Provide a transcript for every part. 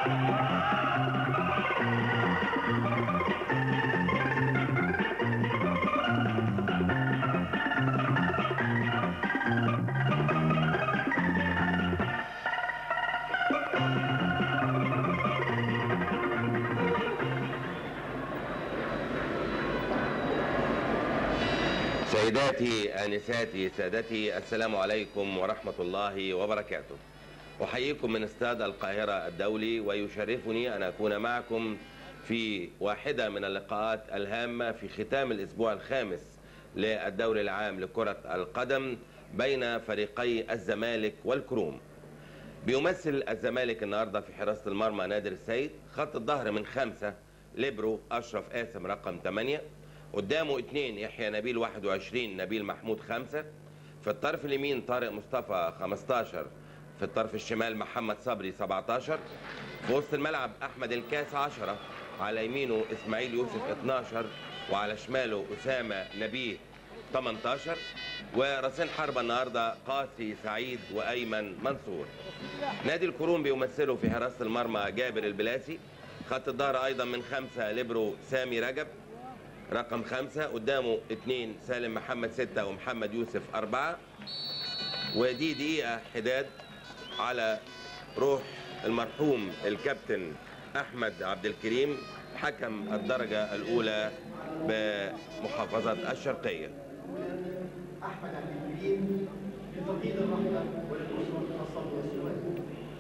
سيداتي آنساتي سادتي السلام عليكم ورحمة الله وبركاته أحييكم من استاد القاهرة الدولي ويشرفني أن أكون معكم في واحدة من اللقاءات الهامة في ختام الأسبوع الخامس للدوري العام لكرة القدم بين فريقي الزمالك والكروم بيمثل الزمالك النهارده في حراسة المرمى نادر السيد خط الظهر من خمسة ليبرو أشرف قاسم رقم 8 قدامه اثنين يحيى نبيل 21 نبيل محمود خمسة في الطرف اليمين طارق مصطفى 15 في الطرف الشمال محمد صبري 17 في وسط الملعب احمد الكاس 10 على يمينه اسماعيل يوسف 12 وعلى شماله اسامه نبيه 18 وراسين حربة النهارده قاسي سعيد وايمن منصور نادي الكروم بيمثله في حراسه المرمى جابر البلاسي خط الظهر ايضا من خمسه ليبرو سامي رجب رقم خمسة قدامه اثنين سالم محمد ستة ومحمد يوسف أربعة ودي دقيقة حداد على روح المرحوم الكابتن أحمد عبد الكريم حكم الدرجة الأولى بمحافظة الشرقية احمد عبد الكريم لتوحيد الرحمه وللاسره الصبر والسلوان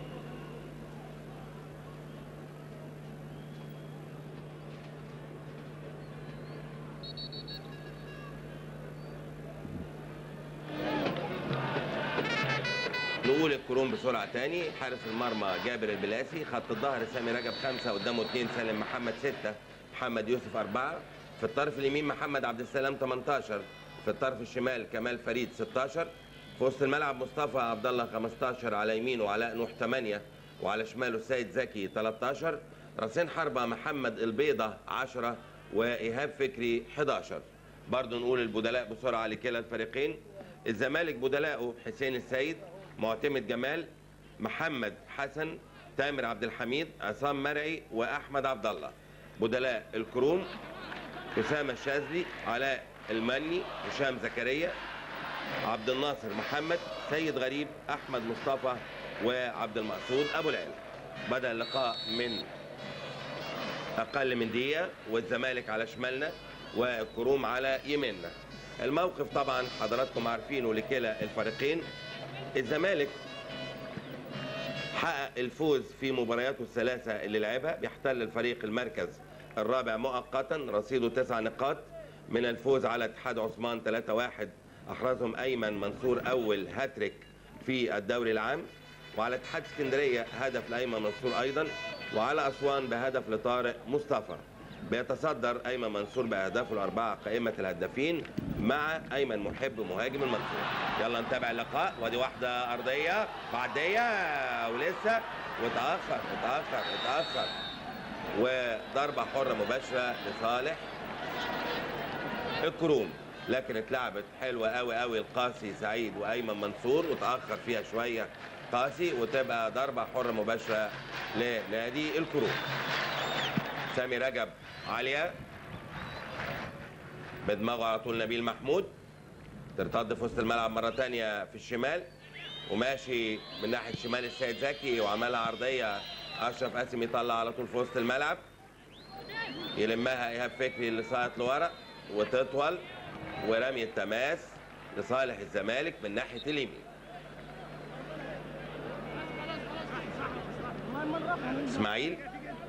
نقول الكروم بسرعة تاني حارس المرمى جابر البلاسي خط الظهر سامي رجب خمسة قدامه اثنين سالم محمد ستة محمد يوسف أربعة في الطرف اليمين محمد عبد السلام 18 في الطرف الشمال كمال فريد 16 في وسط الملعب مصطفى عبد الله 15 على يمينه علاء نوح 8 وعلى شماله السيد زكي 13 راسين حربة محمد البيضة 10 وإيهاب فكري 11 برضه نقول البدلاء بسرعة لكلا الفريقين الزمالك بدلاءه حسين السيد معتمد جمال محمد حسن تامر عبد الحميد عصام مرعي واحمد عبد الله بدلاء الكروم اسامه الشاذلي علاء المني هشام زكريا عبد الناصر محمد سيد غريب احمد مصطفى وعبد المقصود ابو العلا بدا اللقاء من اقل من دقيقه والزمالك على شمالنا والكروم على يميننا الموقف طبعا حضراتكم عارفينه لكلا الفريقين الزمالك حقق الفوز في مبارياته الثلاثة اللي لعبها بيحتل الفريق المركز الرابع مؤقتا رصيده تسع نقاط من الفوز على اتحاد عثمان 3-1 احرزهم ايمن منصور اول هاتريك في الدوري العام وعلى اتحاد اسكندريه هدف لايمن منصور ايضا وعلى اسوان بهدف لطارق مصطفى بيتصدر ايمن منصور باهدافه الاربعه قائمه الهدافين مع ايمن محب مهاجم المنصور يلا نتابع اللقاء ودي واحده ارضيه معديه ولسه وتاخر اتاخر اتاخر وضربه حره مباشره لصالح الكروم لكن اتلعبت حلوه قوي قوي القاسي سعيد وايمن منصور وتاخر فيها شويه قاسي وتبقى ضربه حره مباشره لنادي الكروم سامي رجب عاليه بدماغه على طول نبيل محمود ترتد في وسط الملعب مره تانية في الشمال وماشي من ناحيه شمال السيد زكي وعملها عرضيه اشرف قاسم يطلع على طول في وسط الملعب يلمها ايهاب فكري اللي ساقط لورا وتطول ورمي التماس لصالح الزمالك من ناحيه اليمين اسماعيل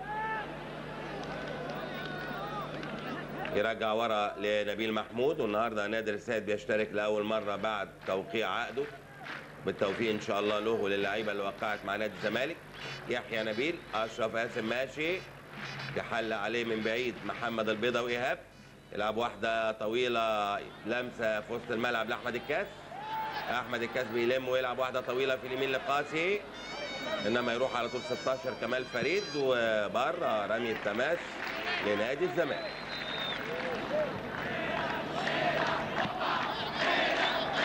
يرجع ورا لنبيل محمود والنهارده نادر السيد بيشترك لاول مره بعد توقيع عقده بالتوفيق ان شاء الله له وللعيبه اللي وقعت مع نادي الزمالك يحيى نبيل اشرف قاسم ماشي يحل عليه من بعيد محمد البيضه وايهاب يلعب واحده طويله لمسه في وسط الملعب لاحمد الكاس احمد الكاس بيلم ويلعب واحده طويله في اليمين لقاسي انما يروح على طول 16 كمال فريد وبره رمي التماس لنادي الزمالك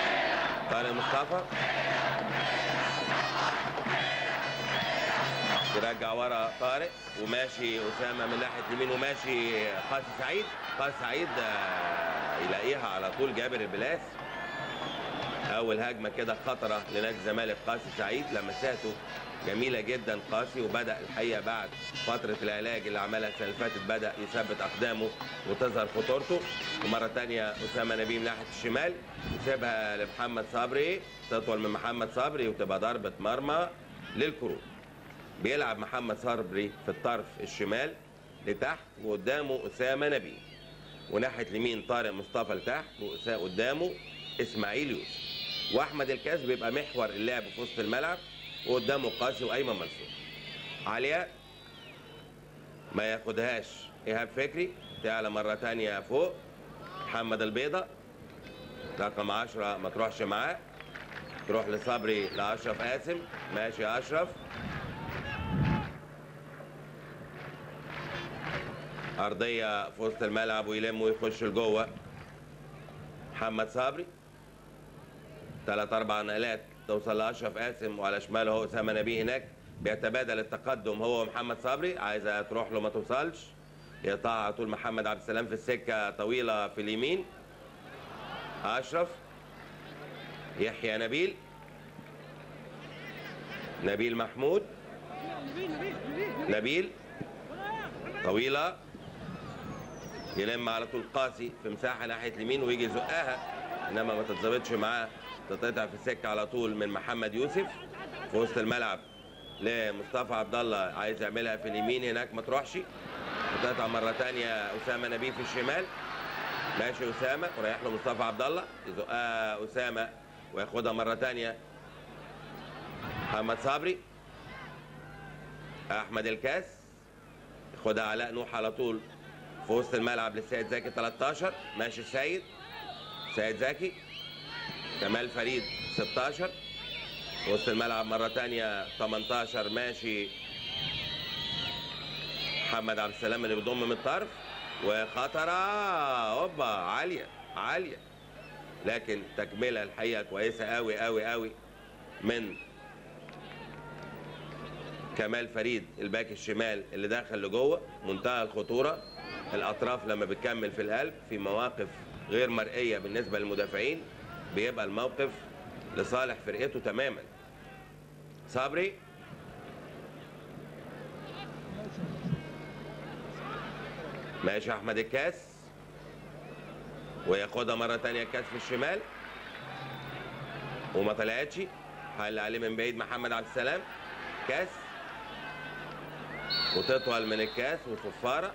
طارق مصطفى يرجع ورا طارق وماشي اسامه من ناحيه اليمين وماشي قاسي سعيد قاسي سعيد آه، يلاقيها على طول جابر البلاس اول هجمه كده خطره لنادي الزمالك قاسي سعيد لمساته جميله جدا قاسي وبدا الحقيقه بعد فتره العلاج اللي عملها السنه اللي فاتت بدا يثبت اقدامه وتظهر خطورته ومره تانية اسامه نبيه من ناحيه الشمال يسيبها لمحمد صبري تطول من محمد صبري وتبقى ضربه مرمى للكروت بيلعب محمد صبري في الطرف الشمال لتحت وقدامه اسامه نبيه وناحيه اليمين طارق مصطفى لتحت وقدامه اسماعيل يوسف واحمد الكاس بيبقى محور اللعب في وسط الملعب وقدامه قاسي وايمن منصور علياء ما ياخدهاش ايهاب فكري تعلى مره تانية فوق محمد البيضه رقم 10 ما تروحش معاه تروح لصبري لاشرف قاسم ماشي يا اشرف ارضيه في وسط الملعب ويلم ويخش لجوه محمد صبري ثلاث اربع نقلات توصل لاشرف قاسم وعلى شماله هو اسامه نبيه هناك بيتبادل التقدم هو ومحمد صبري عايزه تروح له ما توصلش يقطعها على طول محمد عبد السلام في السكه طويله في اليمين اشرف يحيى نبيل نبيل محمود نبيل طويله يلم على طول قاسي في مساحه ناحيه اليمين ويجي يزقها انما ما تتظبطش معاه تتقطع في السكه على طول من محمد يوسف في وسط الملعب لمصطفى عبد الله عايز يعملها في اليمين هناك ما تروحش تقطع مره ثانيه اسامه نبيه في الشمال ماشي اسامه ورايح له مصطفى عبد الله يزقها اسامه وياخدها مره ثانيه محمد صبري احمد الكاس ياخدها علاء نوح على طول في وسط الملعب للسيد زكي 13 ماشي السيد سيد زكي كمال فريد 16 وسط الملعب مرة تانية 18 ماشي محمد عبد السلام اللي بيضم من الطرف وخطرة هوبا عالية عالية لكن تكملة الحقيقة كويسة قوي قوي قوي من كمال فريد الباك الشمال اللي داخل لجوه منتهى الخطورة الأطراف لما بتكمل في القلب في مواقف غير مرئية بالنسبة للمدافعين بيبقى الموقف لصالح فرقته تماما صبري ماشي احمد الكاس وياخدها مره تانية الكاس في الشمال وما طلعتش حل عليه من بعيد محمد عبد السلام كاس وتطول من الكاس وصفاره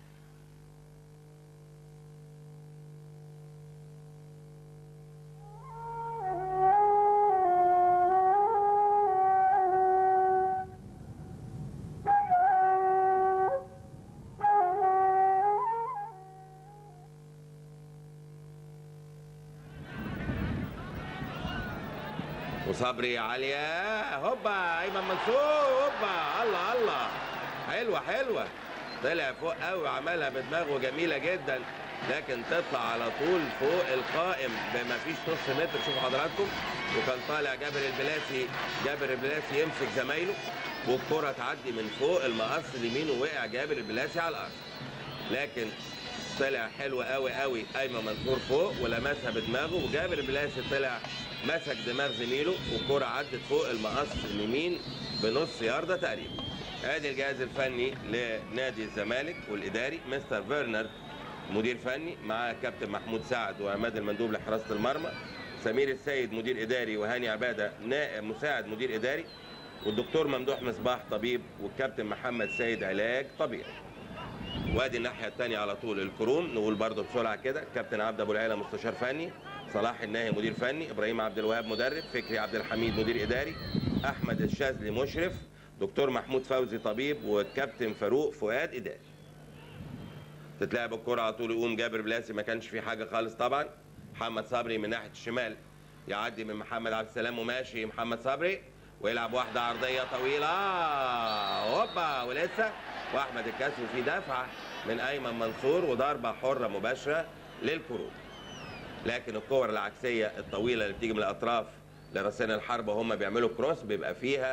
وصبري عالية هوبا ايمن منصور هوبا الله الله حلوة حلوة طلع فوق قوي وعملها بدماغه جميلة جدا لكن تطلع على طول فوق القائم بما فيش نص متر شوفوا حضراتكم وكان طالع جابر البلاسي جابر البلاسي يمسك زمايله والكرة تعدي من فوق المقص اليمين ووقع جابر البلاسي على الارض لكن طلع حلو قوي قوي ايمن منصور فوق ولمسها بدماغه وجابر البلاسي طلع مسك دماغ زميله والكرة عدت فوق المقص اليمين بنص ياردة تقريبا ادي الجهاز الفني لنادي الزمالك والاداري مستر فيرنر مدير فني مع كابتن محمود سعد وعماد المندوب لحراسه المرمى سمير السيد مدير اداري وهاني عباده نائب مساعد مدير اداري والدكتور ممدوح مصباح طبيب والكابتن محمد سيد علاج طبيعي وادي الناحيه الثانيه على طول الكروم نقول برضه بسرعه كده كابتن عبد ابو العيله مستشار فني صلاح الناهي مدير فني ابراهيم عبد الوهاب مدرب فكري عبد الحميد مدير اداري احمد الشاذلي مشرف دكتور محمود فوزي طبيب والكابتن فاروق فؤاد اداري تتلعب الكرة على طول يقوم جابر بلاسي ما كانش في حاجة خالص طبعا محمد صبري من ناحية الشمال يعدي من محمد عبد السلام وماشي محمد صبري ويلعب واحدة عرضية طويلة هوبا ولسه واحمد الكاسي وفي دفعة من ايمن منصور وضربة حرة مباشرة للكروت لكن الكور العكسية الطويلة اللي بتيجي من الاطراف لراسين الحرب وهم بيعملوا كروس بيبقى فيها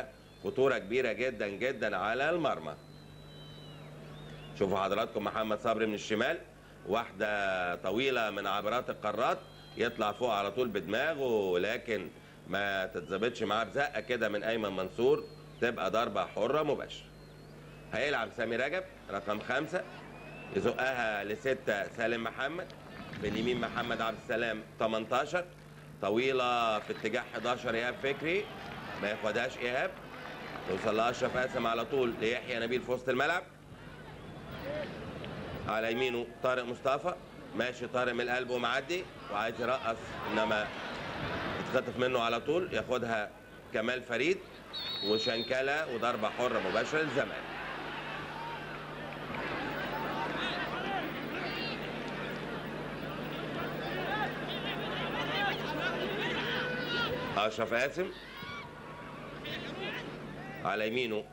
خطوره كبيره جدا جدا على المرمى شوفوا حضراتكم محمد صبري من الشمال واحده طويله من عبرات القارات يطلع فوق على طول بدماغه لكن ما تتظبطش معاه بزقه كده من ايمن منصور تبقى ضربه حره مباشره هيلعب سامي رجب رقم خمسة يزقها لستة سالم محمد باليمين محمد عبد السلام 18 طويلة في اتجاه 11 إيهاب فكري ما ياخدهاش إيهاب توصل لأشرف قاسم على طول ليحيى نبيل في وسط الملعب على يمينه طارق مصطفى ماشي طارق من القلب ومعدي وعايز يرقص انما تتخطف منه على طول ياخدها كمال فريد وشنكله وضربه حره مباشره للزمالك اشرف قاسم على يمينه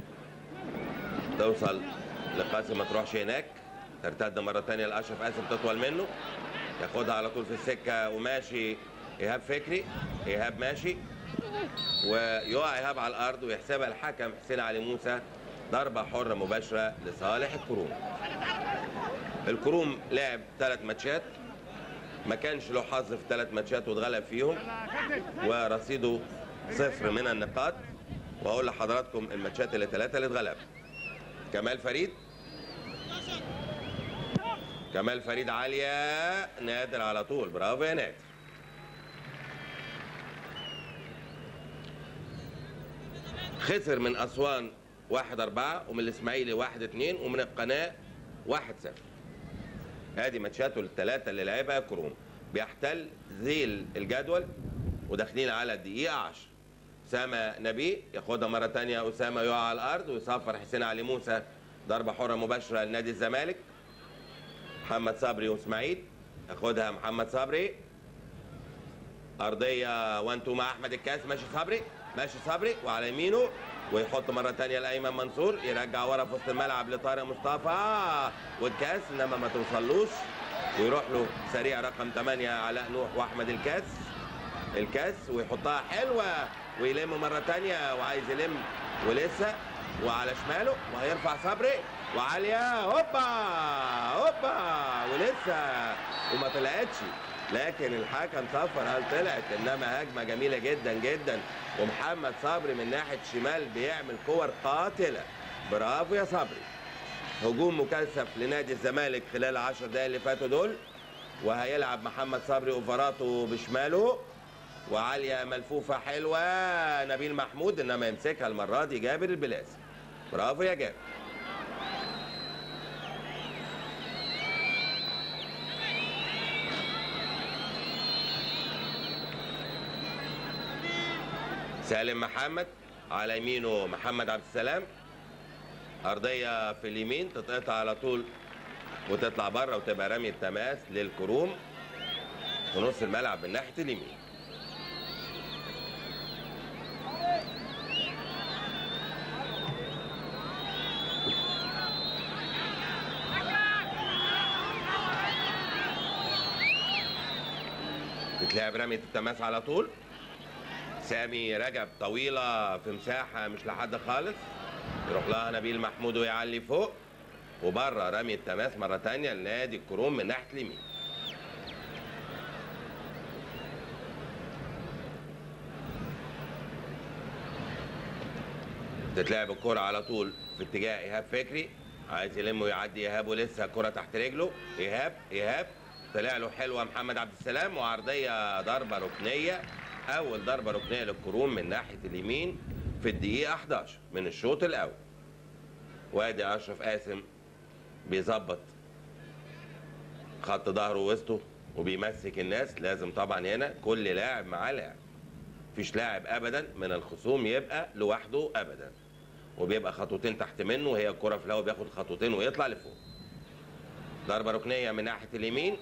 توصل لقاسم ما تروحش هناك ترتد مره تانية لاشرف قاسم تطول منه ياخدها على طول في السكه وماشي ايهاب فكري ايهاب ماشي ويقع ايهاب على الارض ويحسبها الحكم حسين علي موسى ضربه حره مباشره لصالح الكروم الكروم لعب ثلاث ماتشات ما كانش له حظ في ثلاث ماتشات واتغلب فيهم ورصيده صفر من النقاط واقول لحضراتكم الماتشات اللي ثلاثه اللي اتغلب كمال فريد كمال فريد عاليه نادر على طول برافو يا نادر خسر من اسوان واحد أربعة ومن الإسماعيلي واحد اتنين ومن القناة واحد صفر ادي ماتشاته الثلاثة اللي لعبها كروم بيحتل ذيل الجدول وداخلين على الدقيقة 10 أسامة نبي ياخدها مرة تانية أسامة يقع على الأرض ويصفر حسين علي موسى ضربة حرة مباشرة لنادي الزمالك محمد صبري واسماعيل ياخدها محمد صبري أرضية 1 2 مع أحمد الكاس ماشي صبري ماشي صبري وعلى يمينه ويحط مرة تانية لأيمن منصور يرجع ورا في وسط الملعب لطارق مصطفى والكاس إنما ما توصلوش ويروح له سريع رقم 8 علاء نوح وأحمد الكاس الكاس ويحطها حلوة ويلم مرة تانية وعايز يلم ولسه وعلى شماله وهيرفع صبري وعالية هوبا هوبا ولسه وما طلعتش لكن الحكم صفر قال طلعت انما هجمه جميله جدا جدا ومحمد صبري من ناحيه الشمال بيعمل كور قاتله برافو يا صبري هجوم مكثف لنادي الزمالك خلال العشر دقايق اللي فاتوا دول وهيلعب محمد صبري اوفراته بشماله وعاليه ملفوفه حلوه نبيل محمود انما يمسكها المره دي جابر البلاسي برافو يا جابر سالم محمد على يمينه محمد عبد السلام ارضيه في اليمين تتقطع على طول وتطلع بره وتبقى رمي التماس للكروم في نص الملعب من ناحيه اليمين تتلعب رمية التماس على طول سامي رجب طويلة في مساحة مش لحد خالص يروح لها نبيل محمود ويعلي فوق وبره رمي التماس مرة تانية لنادي الكروم من ناحية اليمين تتلعب الكرة على طول في اتجاه إيهاب فكري عايز يلم ويعدي إيهاب ولسه الكرة تحت رجله إيهاب إيهاب طلع له حلوة محمد عبد السلام وعرضية ضربة ركنية أول ضربة ركنية للكروم من ناحية اليمين في الدقيقة 11 من الشوط الأول وادي أشرف قاسم بيظبط خط ظهره ووسطه وبيمسك الناس لازم طبعا هنا كل لاعب معاه لاعب مفيش لاعب ابدا من الخصوم يبقى لوحده ابدا وبيبقى خطوتين تحت منه وهي الكره في الهواء بياخد خطوتين ويطلع لفوق ضربه ركنيه من ناحيه اليمين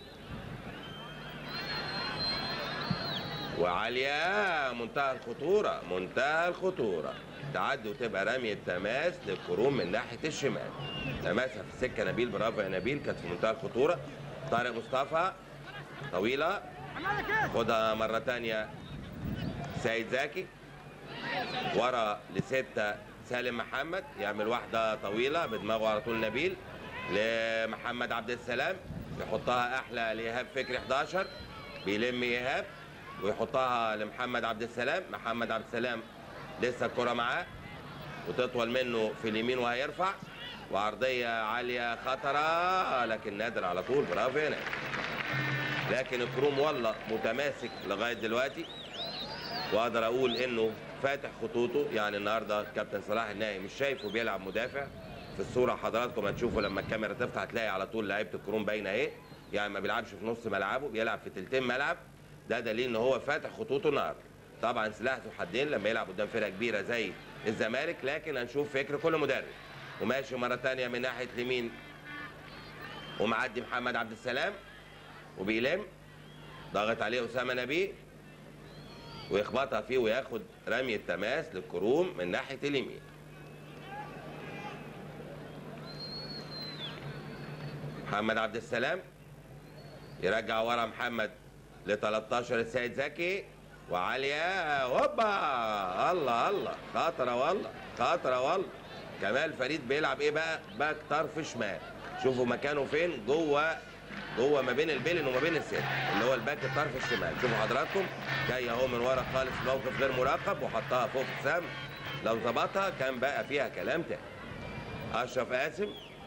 وعاليه منتهى الخطوره منتهى الخطوره تعدي وتبقى رمية تماس للكروم من ناحيه الشمال تماسها في السكه نبيل برافو يا نبيل كانت في منتهى الخطوره طارق مصطفى طويله خدها مره تانية سيد زكي ورا لستة سالم محمد يعمل واحدة طويلة بدماغه على طول نبيل لمحمد عبد السلام يحطها أحلى لإيهاب فكري 11 بيلم إيهاب ويحطها لمحمد عبد السلام محمد عبد السلام لسه الكرة معاه وتطول منه في اليمين وهيرفع وعرضية عالية خطرة لكن نادر على طول برافو هنا لكن الكروم والله متماسك لغاية دلوقتي واقدر اقول انه فاتح خطوطه يعني النهارده كابتن صلاح الناهي مش شايفه بيلعب مدافع في الصوره حضراتكم هتشوفوا لما الكاميرا تفتح هتلاقي على طول لعيبه الكروم باينه اهي يعني ما بيلعبش في نص ملعبه بيلعب في تلتين ملعب ده دليل ان هو فاتح خطوطه النهارده طبعا سلاح ذو حدين لما يلعب قدام فرقه كبيره زي الزمالك لكن هنشوف فكر كل مدرب وماشي مره ثانيه من ناحيه اليمين ومعدي محمد عبد السلام وبيلم ضاغط عليه اسامه نبيه ويخبطها فيه وياخد رمي التماس للكروم من ناحيه اليمين محمد عبد السلام يرجع ورا محمد ل 13 السيد زكي وعاليه هوبا الله الله خطره والله خطره والله كمال فريد بيلعب ايه بقى باك طرف شمال شوفوا مكانه فين جوه جوه ما بين البيلن وما بين الست اللي هو الباك الطرف الشمال شوفوا حضراتكم جاي اهو من ورا خالص موقف غير مراقب وحطها فوق السم لو ظبطها كان بقى فيها كلام تاني اشرف قاسم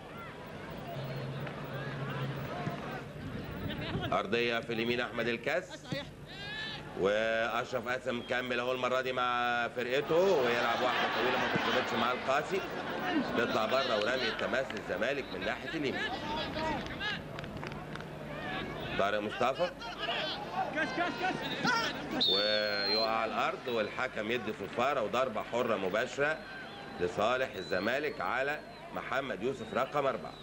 ارضيه في اليمين احمد الكاس واشرف قاسم كمل اهو المره دي مع فرقته ويلعب واحده طويله ما ترتبطش مع القاسي تطلع بره ورمي التماس للزمالك من ناحيه اليمين طارق مصطفى ويقع على الارض والحكم يدي صفاره وضربه حره مباشره لصالح الزمالك على محمد يوسف رقم اربعه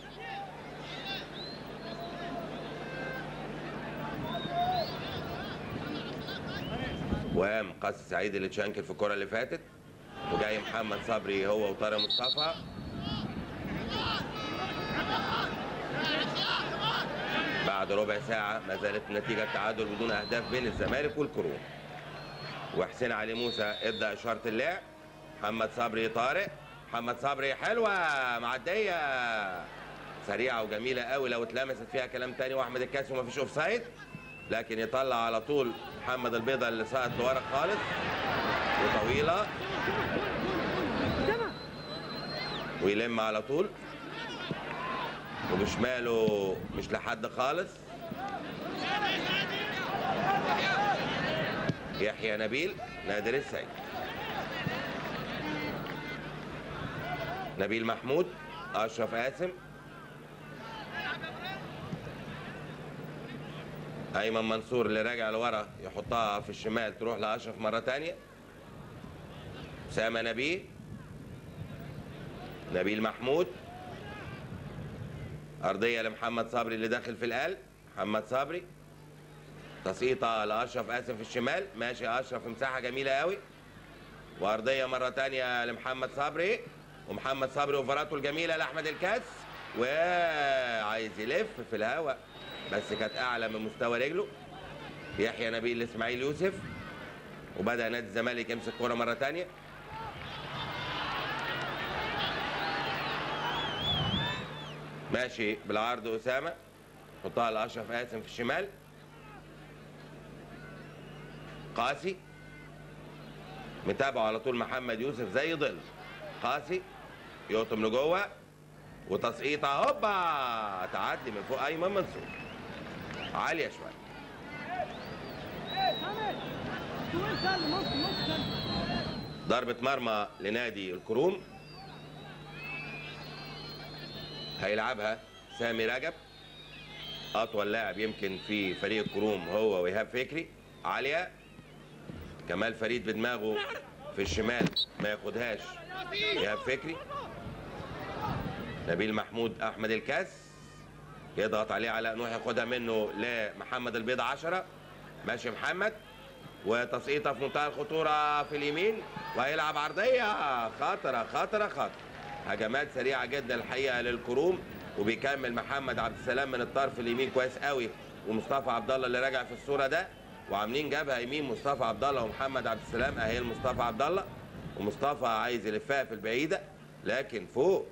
وقام قاسي سعيد اللي اتشنكل في الكره اللي فاتت وجاي محمد صبري هو وطارق مصطفى بعد ربع ساعة ما زالت النتيجة التعادل بدون أهداف بين الزمالك والكروم وحسين علي موسى ادى إشارة اللعب محمد صبري طارق محمد صبري حلوة معدية سريعة وجميلة قوي لو اتلمست فيها كلام تاني وأحمد الكاسي ومفيش أوف سايد لكن يطلع على طول محمد البيضة اللي سقط لورا خالص وطويلة ويلم على طول وبشماله مش لحد خالص يحيى نبيل نادر السيد نبيل محمود اشرف قاسم ايمن منصور اللي راجع لورا يحطها في الشمال تروح لاشرف مره تانية اسامه نبيه نبيل محمود أرضية لمحمد صبري اللي داخل في القلب محمد صبري تسقيطة لأشرف قاسم في الشمال ماشي أشرف مساحة جميلة قوي وأرضية مرة تانية لمحمد صبري ومحمد صبري وفراته الجميلة لأحمد الكاس وعايز يلف في الهواء بس كانت أعلى من مستوى رجله يحيى نبيل لإسماعيل يوسف وبدأ نادي الزمالك يمسك كورة مرة تانية ماشي بالعرض اسامه حطها لاشرف قاسم في الشمال قاسي متابعه على طول محمد يوسف زي ظل قاسي يقطم لجوه وتسقيطه هوبا تعدي من فوق ايمن منصور عاليه شويه ضربه مرمى لنادي الكروم هيلعبها سامي رجب اطول لاعب يمكن في فريق الكروم هو وايهاب فكري عاليه كمال فريد بدماغه في الشمال ما ياخدهاش ايهاب فكري نبيل محمود احمد الكاس يضغط عليه علاء نوح ياخدها منه لمحمد البيض 10 ماشي محمد وتسقيطه في منتهى الخطوره في اليمين وهيلعب عرضيه خطره خطره خطره هجمات سريعه جدا الحقيقه للكروم وبيكمل محمد عبد السلام من الطرف اليمين كويس قوي ومصطفى عبد الله اللي راجع في الصوره ده وعاملين جبهه يمين مصطفى عبد الله ومحمد عبد السلام اهي مصطفى عبد الله ومصطفى عايز يلفها في البعيده لكن فوق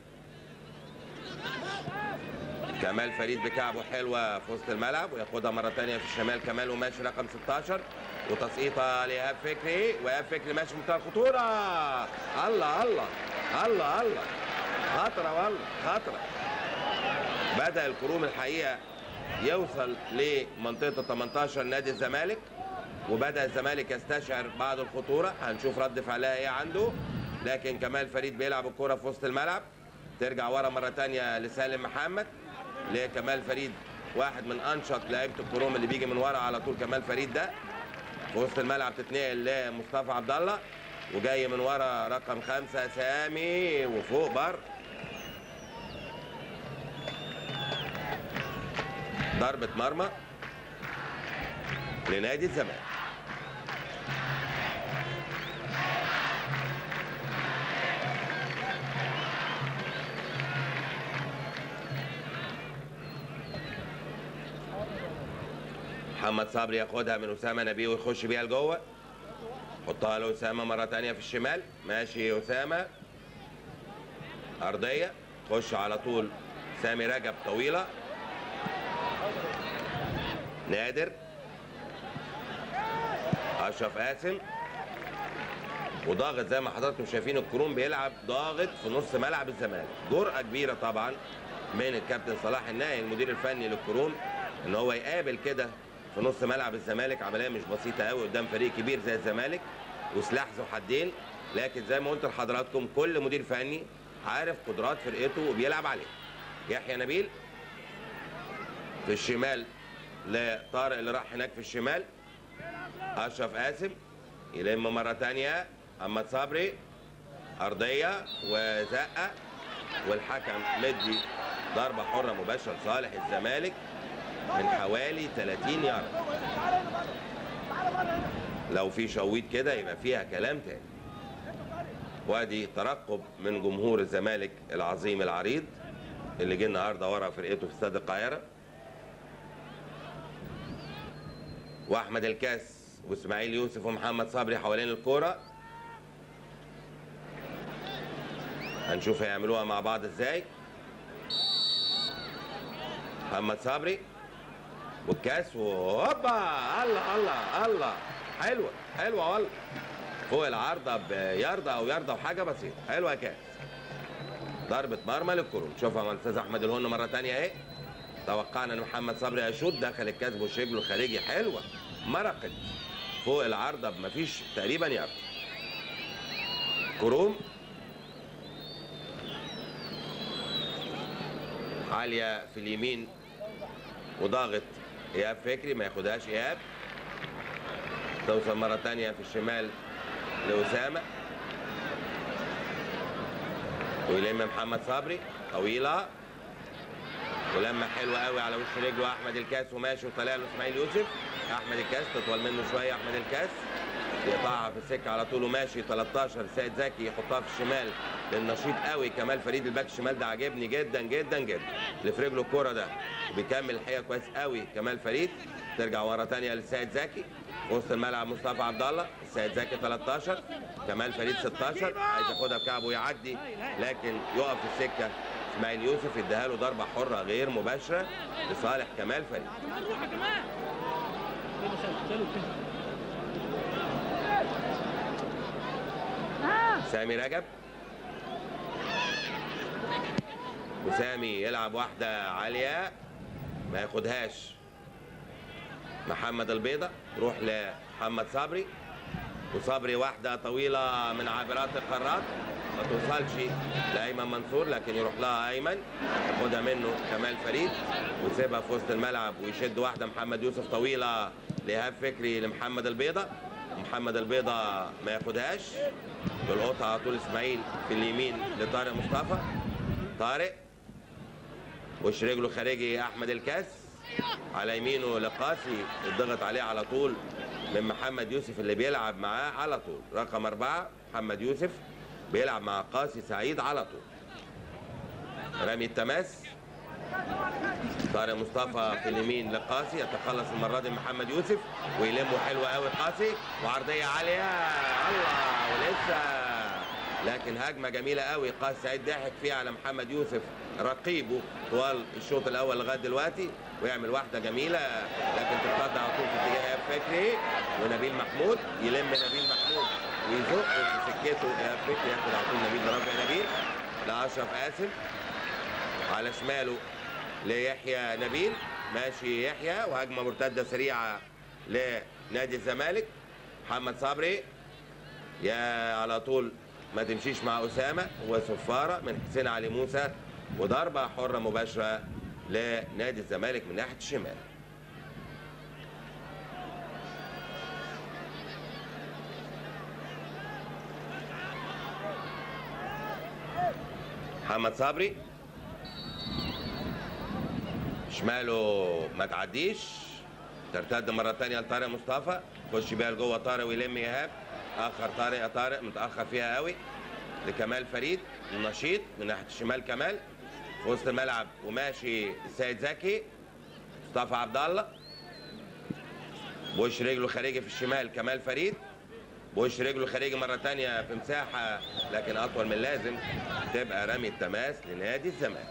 كمال فريد بكعبه حلوه في وسط الملعب وياخدها مره ثانيه في الشمال كمال وماشي رقم 16 وتسقيطه لايهاب فكري وايهاب فكري ماشي في منتهى الخطوره الله الله الله الله خطره والله خطره بدا الكروم الحقيقه يوصل لمنطقه ال 18 نادي الزمالك وبدا الزمالك يستشعر بعض الخطوره هنشوف رد فعلها ايه عنده لكن كمال فريد بيلعب الكره في وسط الملعب ترجع ورا مره ثانيه لسالم محمد لكمال فريد واحد من انشط لعيبه الكروم اللي بيجي من ورا على طول كمال فريد ده في وسط الملعب تتنقل لمصطفى عبد الله وجاي من ورا رقم خمسة سامي وفوق بر ضربة مرمى لنادي الزمالك محمد صبري ياخدها من اسامه نبيه ويخش بيها لجوه حطها لاسامه مره تانية في الشمال ماشي اسامه ارضيه خش على طول سامي رجب طويله نادر اشرف قاسم وضاغط زي ما حضراتكم شايفين الكروم بيلعب ضاغط في نص ملعب الزمالك جرأة كبيرة طبعا من الكابتن صلاح الناهي المدير الفني للكروم ان هو يقابل كده في نص ملعب الزمالك عمليه مش بسيطه قوي قدام فريق كبير زي الزمالك وسلاح ذو حدين لكن زي ما قلت لحضراتكم كل مدير فني عارف قدرات فرقته وبيلعب عليها يحيى نبيل في الشمال لطارق اللي راح هناك في الشمال اشرف قاسم يلم مره تانية محمد صبري ارضيه وزقه والحكم مدي ضربه حره مباشره لصالح الزمالك من حوالي 30 يارد لو في شويت كده يبقى فيها كلام تاني وادي ترقب من جمهور الزمالك العظيم العريض اللي جه النهارده ورا فرقته في استاد القاهره واحمد الكاس واسماعيل يوسف ومحمد صبري حوالين الكوره هنشوف هيعملوها مع بعض ازاي محمد صبري والكاس وهوبا الله الله الله حلوه حلوه والله فوق العارضه بياردة او ياردة وحاجه بسيطه حلوه يا كاس ضربه مرمى للكروم شوفها مع الاستاذ احمد الهن مره ثانيه اهي توقعنا ان محمد صبري هيشوط دخل الكاس بوش رجله الخارجي حلوه مرقت فوق العارضه بمفيش تقريبا يارد كروم عاليه في اليمين وضاغط ايهاب فكري ما ياخدهاش ايهاب توصل مره تانية في الشمال لاسامه ويلم محمد صبري طويله ولما حلوه قوي على وش رجله احمد الكاس وماشي وطالع له اسماعيل يوسف احمد الكاس تطول منه شويه احمد الكاس يقطعها في السكه على طول وماشي 13 سيد زكي يحطها في الشمال للنشيط قوي كمال فريد الباك الشمال ده عاجبني جدا جدا جدا اللي في رجله الكوره ده بيكمل الحقيقه كويس قوي كمال فريد ترجع ورا ثانيه للسيد زكي وسط الملعب مصطفى عبد الله السيد زكي 13 كمال فريد 16 عايز ياخدها بكعبه ويعدي لكن يقف في السكه اسماعيل يوسف يديها له ضربه حره غير مباشره لصالح كمال فريد سامي رجب وسامي يلعب واحدة عالية ما ياخدهاش محمد البيضة تروح لمحمد صبري وصبري واحدة طويلة من عابرات القارات ما توصلش لأيمن منصور لكن يروح لها أيمن ياخدها منه كمال فريد ويسيبها في وسط الملعب ويشد واحدة محمد يوسف طويلة لإيهاب فكري لمحمد البيضة محمد البيضة ما ياخدهاش يلقطها على طول اسماعيل في اليمين لطارق مصطفى طارق وش رجله خارجي احمد الكاس على يمينه لقاسي الضغط عليه على طول من محمد يوسف اللي بيلعب معاه على طول رقم أربعة محمد يوسف بيلعب مع قاسي سعيد على طول رمي التماس طارق مصطفى في اليمين لقاسي يتخلص المره دي محمد يوسف ويلمه حلو قوي قاسي وعرضيه عاليه الله ولسه لكن هجمه جميله قوي قاس سعيد ضحك فيها على محمد يوسف رقيبه طوال الشوط الاول لغايه دلوقتي ويعمل واحده جميله لكن تتقطع على طول في اتجاه ايهاب فكري ونبيل محمود يلم نبيل محمود ويزق في سكته ايهاب فكري ياخد على طول نبيل برافو نبيل لاشرف قاسم على شماله ليحيى نبيل ماشي يحيى وهجمه مرتده سريعه لنادي الزمالك محمد صبري يا على طول ما تمشيش مع اسامه وصفاره من حسين علي موسى وضربه حره مباشره لنادي الزمالك من ناحيه الشمال محمد صبري شماله ما تعديش ترتد مره ثانيه لطارق مصطفى خش بيها لجوه طارق ويلم ايهاب اخر طارق يا طارق متاخر فيها قوي لكمال فريد النشيط من ناحيه الشمال كمال في وسط الملعب وماشي السيد زكي مصطفى عبد الله بوش رجله خارجي في الشمال كمال فريد بوش رجله خارجي مره ثانيه في مساحه لكن اطول من اللازم تبقى رمي التماس لنادي الزمالك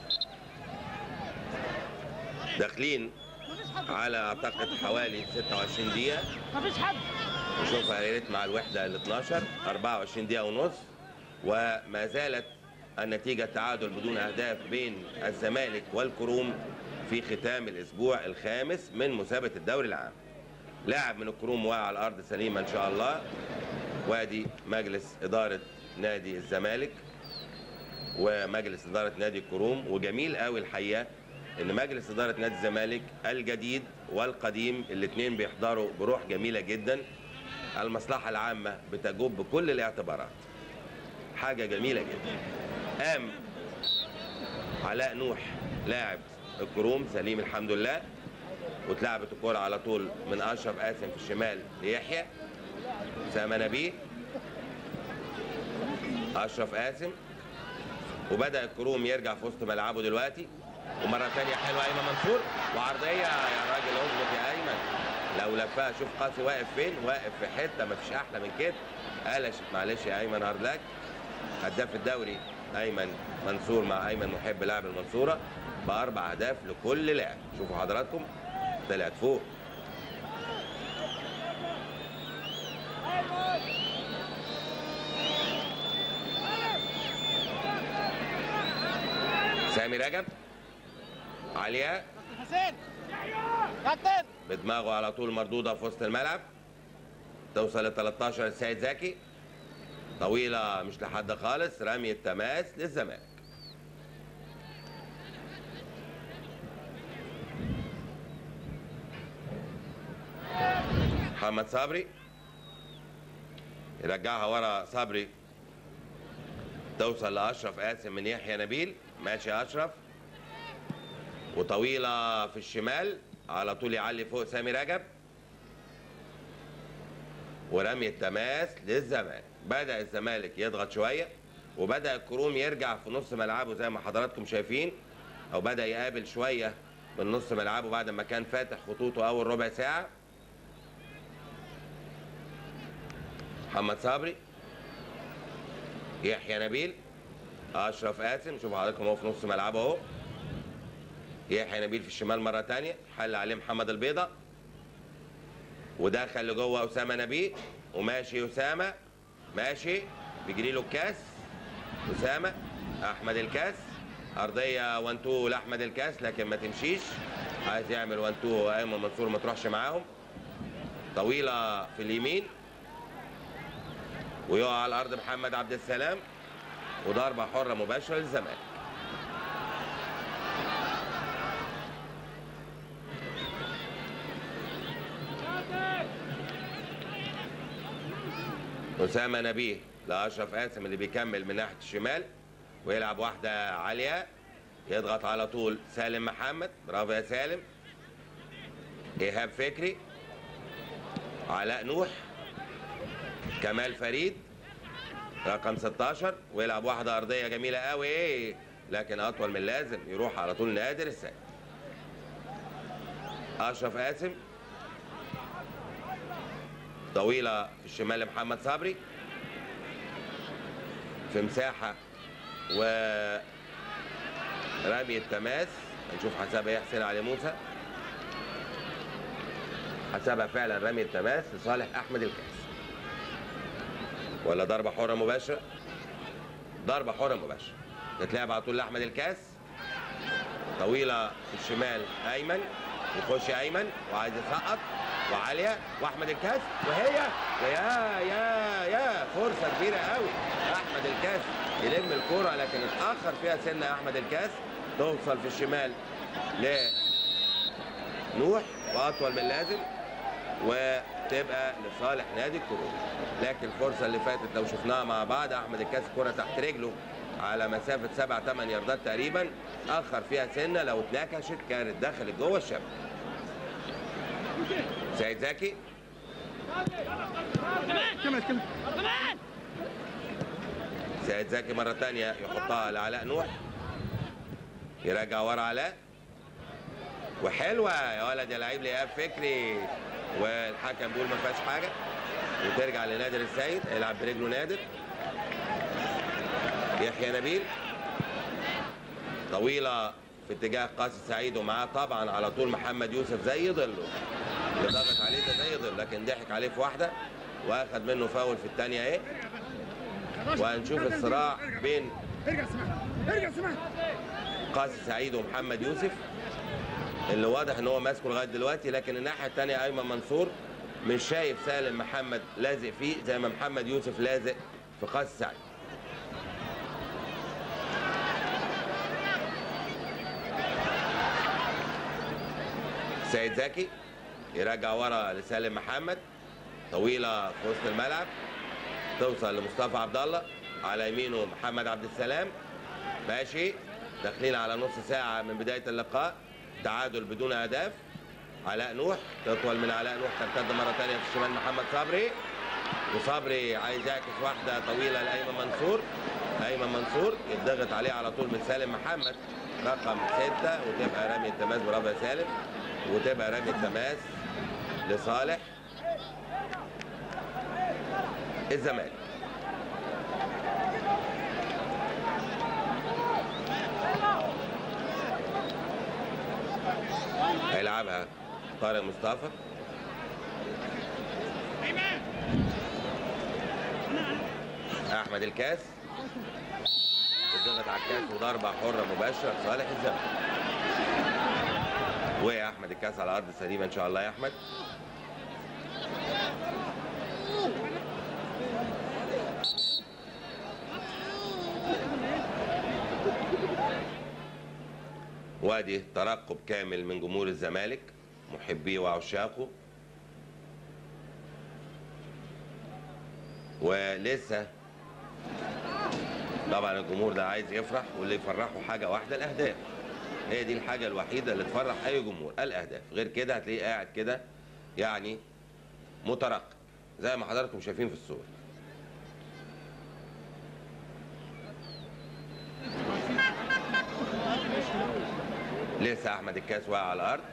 داخلين على اعتقد حوالي 26 دقيقه مفيش حد نشوفها يا ريت مع الوحده ال 12 24 دقيقه ونص وما زالت النتيجه تعادل بدون اهداف بين الزمالك والكروم في ختام الاسبوع الخامس من مسابقه الدوري العام لاعب من الكروم واقع على الارض سليمه ان شاء الله وادي مجلس اداره نادي الزمالك ومجلس اداره نادي الكروم وجميل قوي الحقيقه ان مجلس اداره نادي الزمالك الجديد والقديم الاثنين بيحضروا بروح جميله جدا المصلحه العامه بتجوب بكل الاعتبارات حاجه جميله جدا قام علاء نوح لاعب الكروم سليم الحمد لله واتلعبت الكوره على طول من اشرف قاسم في الشمال ليحيى اسامه نبيه اشرف قاسم وبدا الكروم يرجع في وسط ملعبه دلوقتي ومره ثانيه حلوه ايمن منصور وعرضيه يا راجل اظبط يا ايمن لو لفها شوف قاسي واقف فين واقف في حته ما فيش احلى من كده قلشت معلش يا ايمن هارد لك هداف الدوري ايمن منصور مع ايمن محب لاعب المنصوره باربع اهداف لكل لاعب شوفوا حضراتكم طلعت فوق سامي رجب علياء حسين كابتن بدماغه على طول مردوده في وسط الملعب توصل ل 13 السيد زكي طويله مش لحد خالص رمي التماس للزمالك محمد صبري يرجعها ورا صبري توصل لاشرف قاسم من يحيى نبيل ماشي اشرف وطويله في الشمال على طول يعلي فوق سامي رجب ورمي التماس للزمالك بدا الزمالك يضغط شويه وبدا الكروم يرجع في نص ملعبه زي ما حضراتكم شايفين او بدا يقابل شويه من نص ملعبه بعد ما كان فاتح خطوطه اول ربع ساعه محمد صبري يحيى نبيل اشرف قاسم شوفوا حضراتكم هو في نص ملعبه اهو يحيى نبيل في الشمال مره تانية حل عليه محمد البيضه ودخل لجوه اسامه نبيل وماشي اسامه ماشي بيجري له الكاس اسامه احمد الكاس ارضيه 1 2 لاحمد الكاس لكن ما تمشيش عايز يعمل 1 2 وايمن منصور ما تروحش معاهم طويله في اليمين ويقع على الارض محمد عبد السلام وضربه حره مباشره للزمالك أسامة نبيه لأشرف قاسم اللي بيكمل من ناحية الشمال ويلعب واحدة عالية يضغط على طول سالم محمد برافو يا سالم إيهاب فكري علاء نوح كمال فريد رقم 16 ويلعب واحدة أرضية جميلة قوي لكن أطول من اللازم يروح على طول نادر السيد أشرف قاسم طويلة في الشمال لمحمد صبري في مساحه و رمي التماس هنشوف حسابها ايه حسين علي موسى حسابها فعلا رمي التماس لصالح احمد الكاس ولا ضربه حره مباشره ضربه حره مباشره تتلعب على طول لاحمد الكاس طويله في الشمال ايمن يخش ايمن وعايز يسقط وعاليه واحمد الكاس وهي يا يا يا فرصه كبيره قوي احمد الكاس يلم الكره لكن اتاخر فيها سنه احمد الكاس توصل في الشمال لنوح واطول من اللازم وتبقى لصالح نادي الكروب لكن الفرصه اللي فاتت لو شفناها مع بعض احمد الكاس الكره تحت رجله على مسافه 7 8 ياردات تقريبا اخر فيها سنه لو اتنكشت كانت دخلت جوه الشبكه سعيد زكي كمل كمل كمان سعيد زكي مرة تانية يحطها لعلاء نوح يرجع ورا علاء وحلوة يا ولد يا لعيب لإيهاب فكري والحكم بيقول ما فيهاش حاجة وترجع لنادر السيد يلعب برجله نادر يحيى نبيل طويلة في اتجاه قاسي سعيد ومعاه طبعا على طول محمد يوسف زي ظله اللي ضغط عليه ده زي ظل لكن ضحك عليه في واحدة واخد منه فاول في الثانية ايه وهنشوف الصراع بين ارجع سمعت ارجع سمعت قاسي سعيد ومحمد يوسف اللي واضح ان هو ماسكه لغايه دلوقتي لكن الناحيه الثانيه ايمن منصور مش شايف سالم محمد لازق فيه زي ما محمد يوسف لازق في قاسي سعيد سيد زكي يرجع ورا لسالم محمد طويله في وسط الملعب توصل لمصطفى عبد الله على يمينه محمد عبد السلام ماشي داخلين على نص ساعة من بداية اللقاء تعادل بدون أهداف علاء نوح تطول من علاء نوح ترتد مرة ثانية في الشمال محمد صبري وصبري عايز يعكس واحدة طويلة لأيمن منصور أيمن منصور يتضغط عليه على طول من سالم محمد رقم ستة وتبقى رمي التماس برافو يا سالم وتبقى رمي التماس لصالح الزمالك هيلعبها طارق مصطفى احمد الكاس الضغط على الكاس وضربه حره مباشره لصالح الزمالك وقع احمد الكاس على ارض سليمه ان شاء الله يا احمد وادي ترقب كامل من جمهور الزمالك محبيه وعشاقه ولسه طبعا الجمهور ده عايز يفرح واللي يفرحه حاجه واحده الاهداف هي دي الحاجه الوحيده اللي تفرح اي جمهور الاهداف غير كده هتلاقيه قاعد كده يعني مترقب زي ما حضراتكم شايفين في الصور لسه احمد الكاس واقع على الارض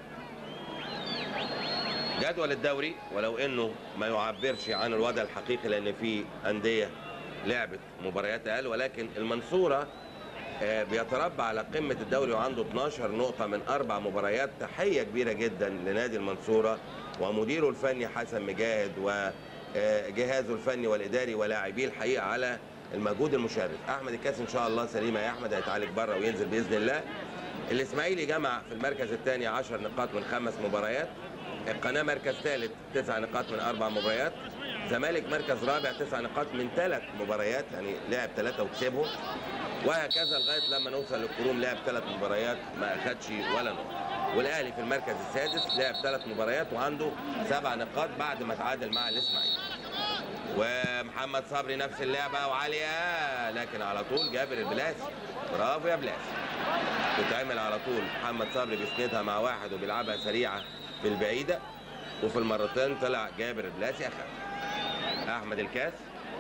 جدول الدوري ولو انه ما يعبرش عن الوضع الحقيقي لان في انديه لعبت مباريات اقل ولكن المنصوره آه، بيتربع على قمه الدوري وعنده 12 نقطه من اربع مباريات تحيه كبيره جدا لنادي المنصوره ومديره الفني حسن مجاهد وجهازه الفني والاداري ولاعبيه الحقيقه على المجهود المشرف احمد الكاس ان شاء الله سليمه يا احمد هيتعالج بره وينزل باذن الله الاسماعيلي جمع في المركز الثاني 10 نقاط من خمس مباريات القناه مركز ثالث تسع نقاط من اربع مباريات زمالك مركز رابع تسع نقاط من ثلاث مباريات يعني لعب ثلاثه وكسبهم وهكذا لغايه لما نوصل للكروم لعب ثلاث مباريات ما اخدش ولا نقطه والاهلي في المركز السادس لعب ثلاث مباريات وعنده سبع نقاط بعد ما تعادل مع الاسماعيلي ومحمد صبري نفس اللعبه وعاليه لكن على طول جابر البلاسي برافو يا بلاسي بتتعمل على طول محمد صبري بيسندها مع واحد وبيلعبها سريعه في البعيده وفي المرتين طلع جابر البلاسي اخذ احمد الكاس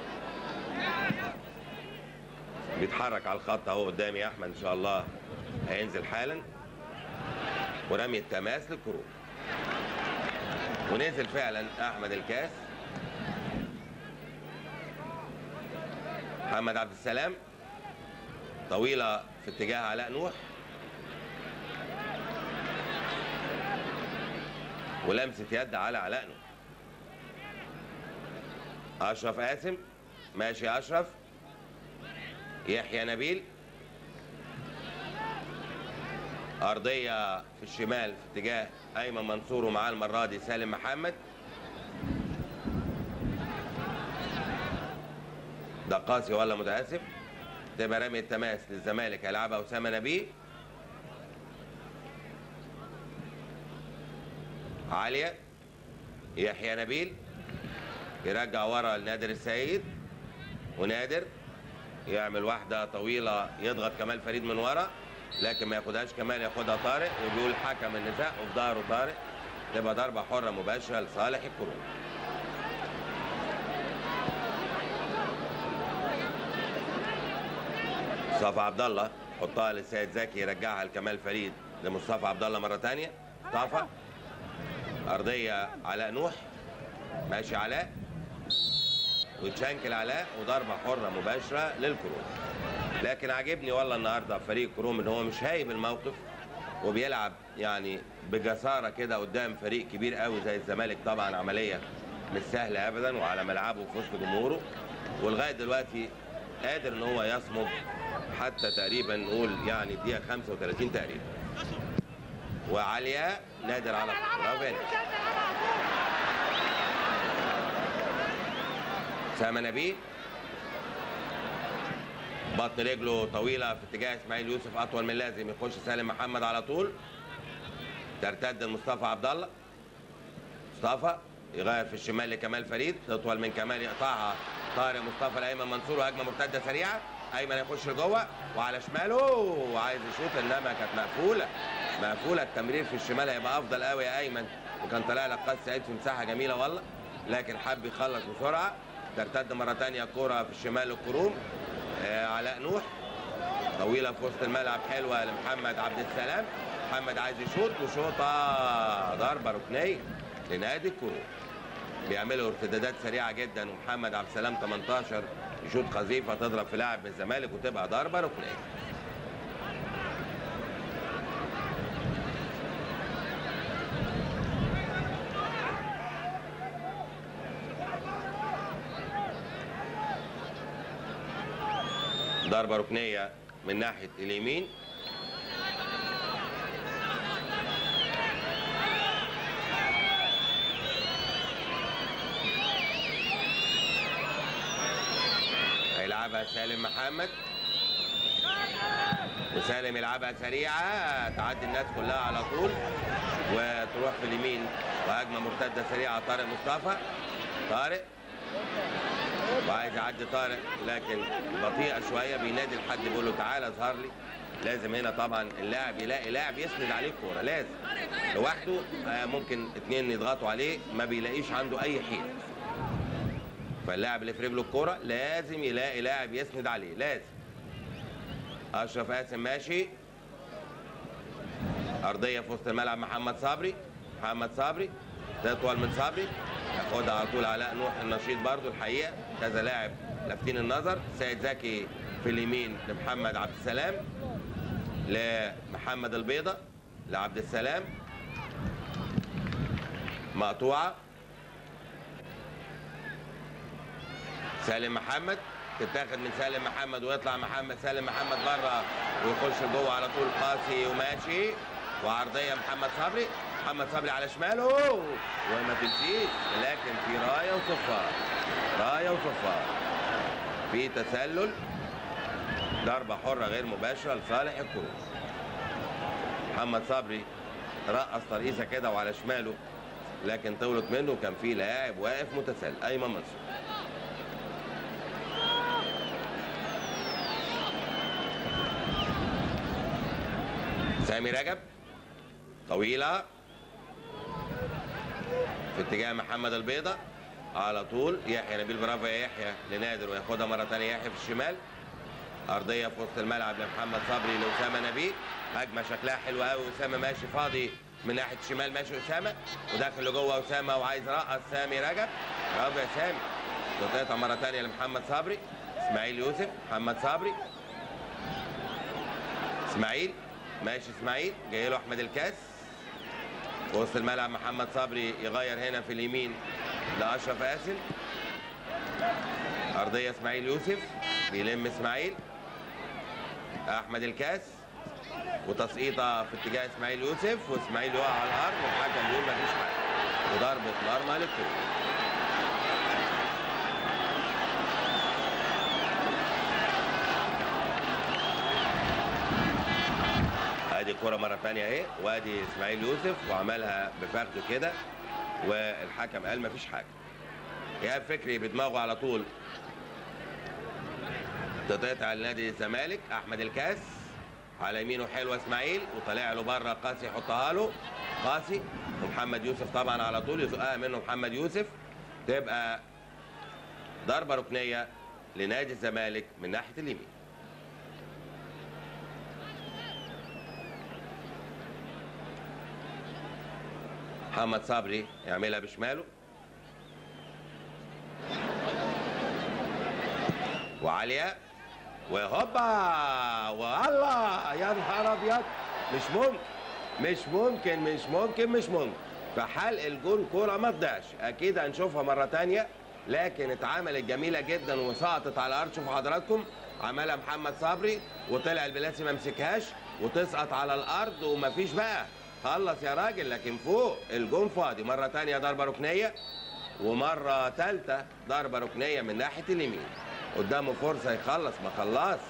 بيتحرك على الخط اهو قدامي يا احمد ان شاء الله هينزل حالا ورمي التماس للكروب ونزل فعلا احمد الكاس محمد عبد السلام طويلة في اتجاه علاء نوح ولمسة يد على علاء نوح أشرف قاسم ماشي أشرف يحيى نبيل أرضية في الشمال في اتجاه أيمن منصور ومعاه المرة دي سالم محمد ده قاسي ولا متأسف تبقى رمي التماس للزمالك هيلعبها أسامة نبيه عالية يحيى نبيل يرجع ورا لنادر السيد ونادر يعمل واحدة طويلة يضغط كمال فريد من ورا لكن ما ياخدهاش كمال ياخدها طارق وبيقول حكم النزاع وفي ظهره طارق تبقى ضربة حرة مباشرة لصالح الكروب مصطفى عبد الله حطها للسيد زكي يرجعها لكمال فريد لمصطفى عبد الله مرة تانية مصطفى أرضية علاء نوح ماشي علاء وتشانكل علاء وضربة حرة مباشرة للكروم لكن عاجبني والله النهارده فريق كروم ان هو مش هايب الموقف وبيلعب يعني بجسارة كده قدام فريق كبير قوي زي الزمالك طبعا عملية مش سهلة ابدا وعلى ملعبه في وسط جمهوره ولغاية دلوقتي قادر ان هو يصمد حتى تقريبا نقول يعني الدقيقة 35 تقريبا وعالية نادر على برافو يا نادر. سامة نبيه بطن رجله طويلة في اتجاه اسماعيل يوسف أطول من اللازم يخش سالم محمد على طول ترتد لمصطفى عبد الله مصطفى يغير في الشمال لكمال فريد تطول من كمال يقطعها طارق مصطفى لايمن منصور وهجمه مرتده سريعه ايمن يخش لجوه وعلى شماله وعايز يشوط انما كانت مقفوله مقفوله التمرير في الشمال هيبقى افضل قوي يا ايمن وكان طالع لك قاس سعيد في مساحه جميله والله لكن حب يخلص بسرعه ترتد مره ثانيه كره في الشمال الكروم آه علاء نوح طويله في وسط الملعب حلوه لمحمد عبد السلام محمد عايز يشوط وشوطه ضربه ركنيه لنادي الكروم بيعملوا ارتدادات سريعه جدا ومحمد عبد السلام 18 يشوط قذيفه تضرب في لاعب من الزمالك وتبقى ضربه ركنيه ضربه ركنيه من ناحيه اليمين هيلعبها سالم محمد وسالم يلعبها سريعة تعدي الناس كلها على طول وتروح في اليمين وهجمة مرتدة سريعة طارق مصطفى طارق وعايز يعدي طارق لكن بطيئة شوية بينادي لحد بيقول له تعالى اظهر لي لازم هنا طبعا اللاعب يلاقي لاعب يسند عليه الكورة لازم لوحده آه، ممكن اتنين يضغطوا عليه ما بيلاقيش عنده أي حيل فاللاعب اللي في رجله الكوره لازم يلاقي لاعب يسند عليه لازم اشرف قاسم ماشي ارضيه في وسط الملعب محمد صبري محمد صبري تطول من صبري ياخدها على طول علاء نوح النشيط برضو الحقيقه كذا لاعب لافتين النظر سيد زكي في اليمين لمحمد عبد السلام لمحمد البيضه لعبد السلام مقطوعه سالم محمد تتاخد من سالم محمد ويطلع محمد سالم محمد بره ويخش جوه على طول قاسي وماشي وعرضيه محمد صبري محمد صبري على شماله وما تمشيش لكن في رايه وصفار رايه وصفار في تسلل ضربه حره غير مباشره لصالح الكروز محمد صبري رقص ترقيصه كده وعلى شماله لكن طولت منه وكان في لاعب واقف متسلل ايمن منصور سامي رجب طويلة في اتجاه محمد البيضة على طول يحيى نبيل برافو يا يحيى لنادر وياخدها مرة تانية يحيى في الشمال أرضية في وسط الملعب لمحمد صبري لأسامة نبيل هجمة شكلها حلوة قوي أسامة ماشي فاضي من ناحية الشمال ماشي أسامة وداخل لجوه أسامة وعايز رقص سامي رجب برافو يا سامي تقطع مرة تانية لمحمد صبري اسماعيل يوسف محمد صبري اسماعيل ماشي اسماعيل جاي له احمد الكاس في وسط الملعب محمد صبري يغير هنا في اليمين لاشرف قاسم ارضيه اسماعيل يوسف بيلم اسماعيل احمد الكاس وتسقيطه في اتجاه اسماعيل يوسف واسماعيل يقع على الارض والحكم بيقول مفيش حاجه وضربه مرمى للكوره ادي الكرة مرة تانية اهي وادي اسماعيل يوسف وعملها بفخده كده والحكم قال مفيش حاجة ايهاب فكري بدماغه على طول تتقطع لنادي الزمالك احمد الكاس على يمينه حلوه اسماعيل وطالع له بره قاسي يحطها له قاسي ومحمد يوسف طبعا على طول يزقها منه محمد يوسف تبقى ضربه ركنيه لنادي الزمالك من ناحيه اليمين محمد صبري يعملها بشماله وعالية وهوبا والله يا نهار ابيض مش ممكن مش ممكن مش ممكن مش ممكن فحلق الجون كوره ما تضيعش اكيد هنشوفها مره تانية لكن اتعملت جميله جدا وسقطت على الارض شوفوا حضراتكم عملها محمد صبري وطلع البلاسي ما مسكهاش وتسقط على الارض ومفيش بقى خلص يا راجل لكن فوق الجون فاضي مره تانية ضربه ركنيه ومره ثالثه ضربه ركنيه من ناحيه اليمين قدامه فرصه يخلص ما خلص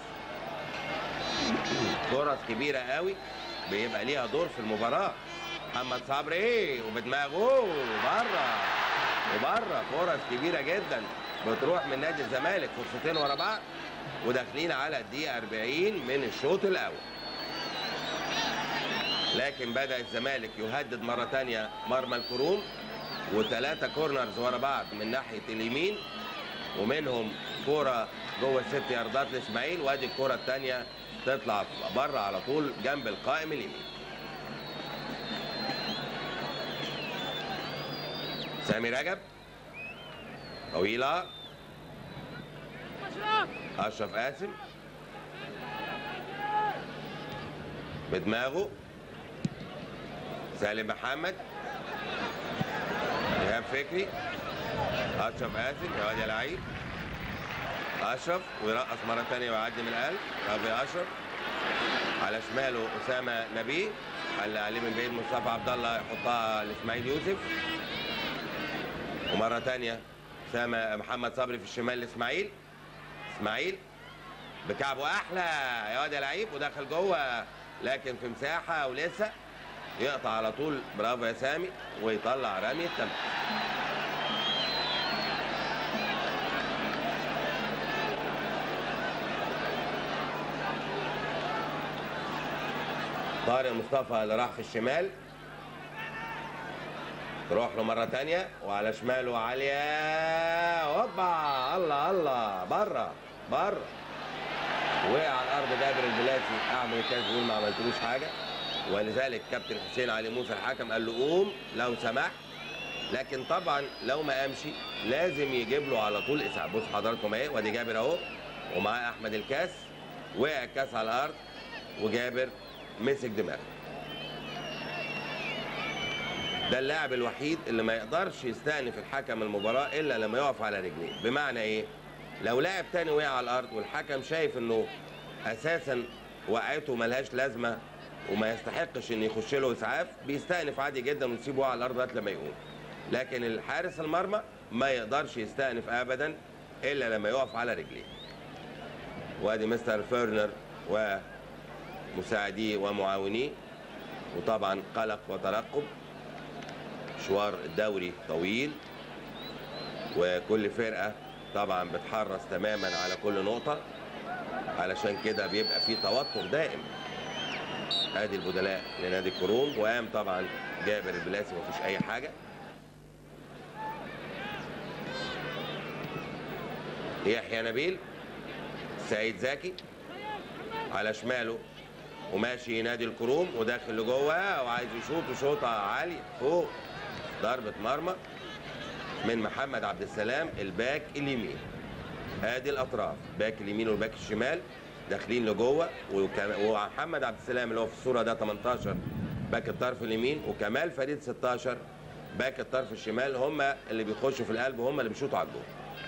فرص كبيره قوي بيبقى ليها دور في المباراه محمد صبري وبدماغه بره وبره فرص كبيره جدا بتروح من نادي الزمالك فرصتين ورا بعض وداخلين على الدقيقه 40 من الشوط الاول لكن بدا الزمالك يهدد مره تانية مرمى الكروم وثلاثه كورنرز ورا بعض من ناحيه اليمين ومنهم كوره جوه الست ياردات لاسماعيل وادي الكوره الثانيه تطلع بره على طول جنب القائم اليمين سامي رجب طويله اشرف قاسم بدماغه سالم محمد ايهاب فكري اشرف قاسم يا واد يا لعيب اشرف ويرقص مره ثانيه ويعدي من القلب رافي اشرف على شماله اسامه نبيه حل عليه من بعيد مصطفى عبد الله يحطها لاسماعيل يوسف ومره ثانيه اسامه محمد صبري في الشمال لاسماعيل اسماعيل بكعبه احلى يا واد يا لعيب ودخل جوه لكن في مساحه ولسه يقطع على طول برافو يا سامي ويطلع رمي التمام طارق مصطفى اللي راح في الشمال تروح له مرة تانية وعلى شماله عالية هوبا الله الله بره بره وقع على الأرض جابر البلاتي أعمل الكاس بيقول ما عملتلوش حاجة ولذلك كابتن حسين علي موسى الحكم قال له قوم لو سمحت لكن طبعا لو ما قامش لازم يجيب له على طول اسعاف بص حضراتكم اهي وادي جابر اهو ومعاه احمد الكاس وقع الكاس على الارض وجابر مسك دماغه ده اللاعب الوحيد اللي ما يقدرش يستأنف الحكم المباراة إلا لما يقف على رجليه بمعنى إيه؟ لو لاعب تاني وقع على الأرض والحكم شايف إنه أساسا وقعته ملهاش لازمة وما يستحقش إن يخش له إسعاف بيستأنف عادي جدا ويسيبه على الأرض لغاية لما يقوم لكن الحارس المرمى ما يقدرش يستأنف أبدا إلا لما يقف على رجليه وادي مستر فيرنر ومساعديه ومعاونيه وطبعا قلق وترقب مشوار الدوري طويل وكل فرقة طبعا بتحرص تماما على كل نقطة علشان كده بيبقى في توتر دائم ادي البدلاء لنادي الكروم وقام طبعا جابر البلاسي مفيش اي حاجة يحيى نبيل سعيد زكي على شماله وماشي نادي الكروم وداخل لجوه وعايز يشوط شوطه عاليه فوق ضربه مرمى من محمد عبد السلام الباك اليمين ادي الاطراف باك اليمين والباك الشمال داخلين لجوه وكم- ومحمد عبد السلام اللي هو في الصوره ده 18 باك الطرف اليمين وكمال فريد 16 باك الطرف الشمال هم اللي بيخشوا في القلب وهم اللي بيشوطوا على الجول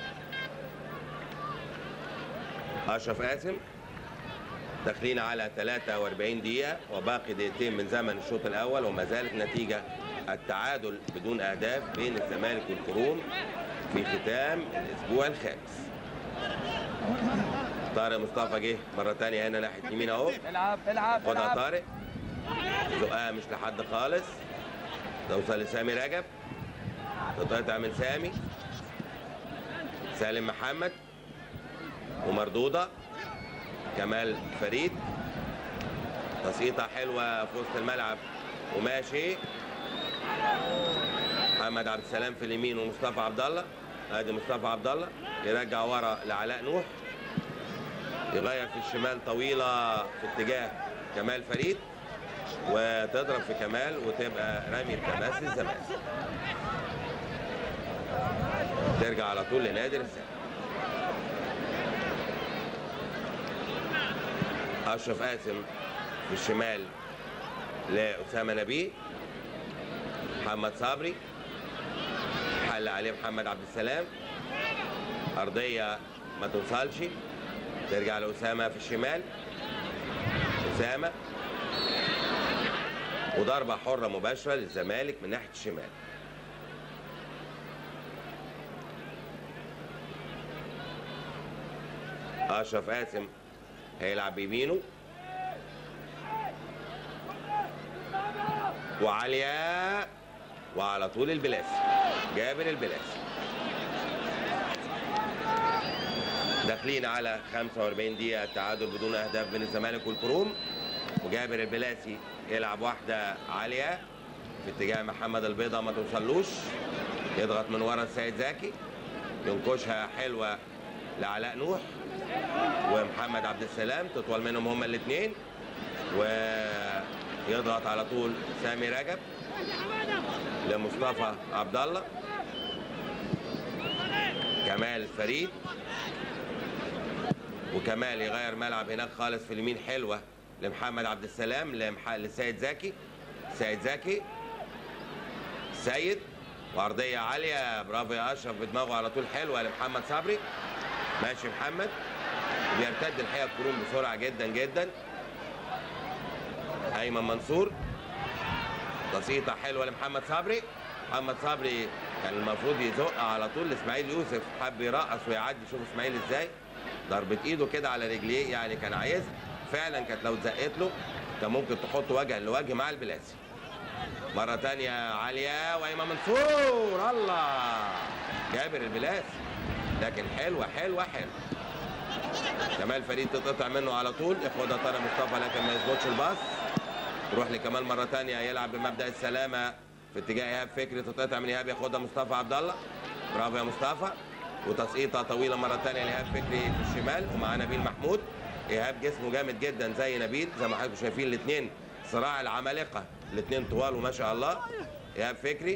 اشرف قاسم داخلين على 43 دقيقة وباقي دقيقتين من زمن الشوط الأول وما زالت نتيجة التعادل بدون أهداف بين الزمالك والكروم في ختام الأسبوع الخامس. طارق مصطفى جه مرة تانية هنا ناحية يمين أهو العب العب خدها العب طارق زقها مش لحد خالص توصل لسامي رجب تتقطع من سامي سالم محمد ومردودة كمال فريد تسقيطة حلوة في وسط الملعب وماشي محمد عبد السلام في اليمين ومصطفى عبد الله ادي مصطفى عبد الله يرجع ورا لعلاء نوح يغير في الشمال طويلة في اتجاه كمال فريد وتضرب في كمال وتبقى رمي التماس الزمالك ترجع على طول لنادي الرسالة أشرف قاسم في الشمال لأسامة نبيه محمد صبري حل عليه محمد عبد السلام أرضية ما توصلش ترجع لأسامة في الشمال أسامة وضربة حرة مباشرة للزمالك من ناحية الشمال أشرف قاسم هيلعب بيمينه وعليا وعلى طول البلاسي جابر البلاسي داخلين على 45 دقيقة تعادل بدون أهداف بين الزمالك والكروم وجابر البلاسي يلعب واحدة عالية في اتجاه محمد البيضة ما توصلوش يضغط من ورا السيد زكي ينكشها حلوة لعلاء نوح ومحمد عبد السلام تطول منهم هما الاثنين ويضغط على طول سامي رجب لمصطفى عبد الله كمال فريد وكمال يغير ملعب هناك خالص في اليمين حلوه لمحمد عبد السلام لمح... لسيد زكي سيد زكي سيد وعرضيه عاليه برافو يا اشرف بدماغه على طول حلوه لمحمد صبري ماشي محمد بيرتد الحقيقه الكروم بسرعه جدا جدا ايمن منصور تسقيطه حلوه لمحمد صبري محمد صبري كان المفروض يزق على طول لاسماعيل يوسف حب يرقص ويعدي يشوف اسماعيل ازاي ضربة ايده كده على رجليه يعني كان عايز فعلا كانت لو اتزقت له كان ممكن تحط وجها لوجه مع البلاسي مرة تانية عالية وإمام منصور الله جابر البلاسي لكن حلوة حلوة حلوة كمال فريد تتقطع منه على طول ياخدها طارق مصطفى لكن ما يظبطش الباص تروح لكمال مرة تانية يلعب بمبدأ السلامة في اتجاه إيهاب فكري تتقطع من إيهاب ياخدها مصطفى عبد الله برافو يا مصطفى وتسقيطه طويله مره ثانيه لايهاب فكري في الشمال ومعاه نبيل محمود ايهاب جسمه جامد جدا زي نبيل زي ما حضراتكم شايفين الاثنين صراع العمالقه الاثنين طوال وما شاء الله ايهاب فكري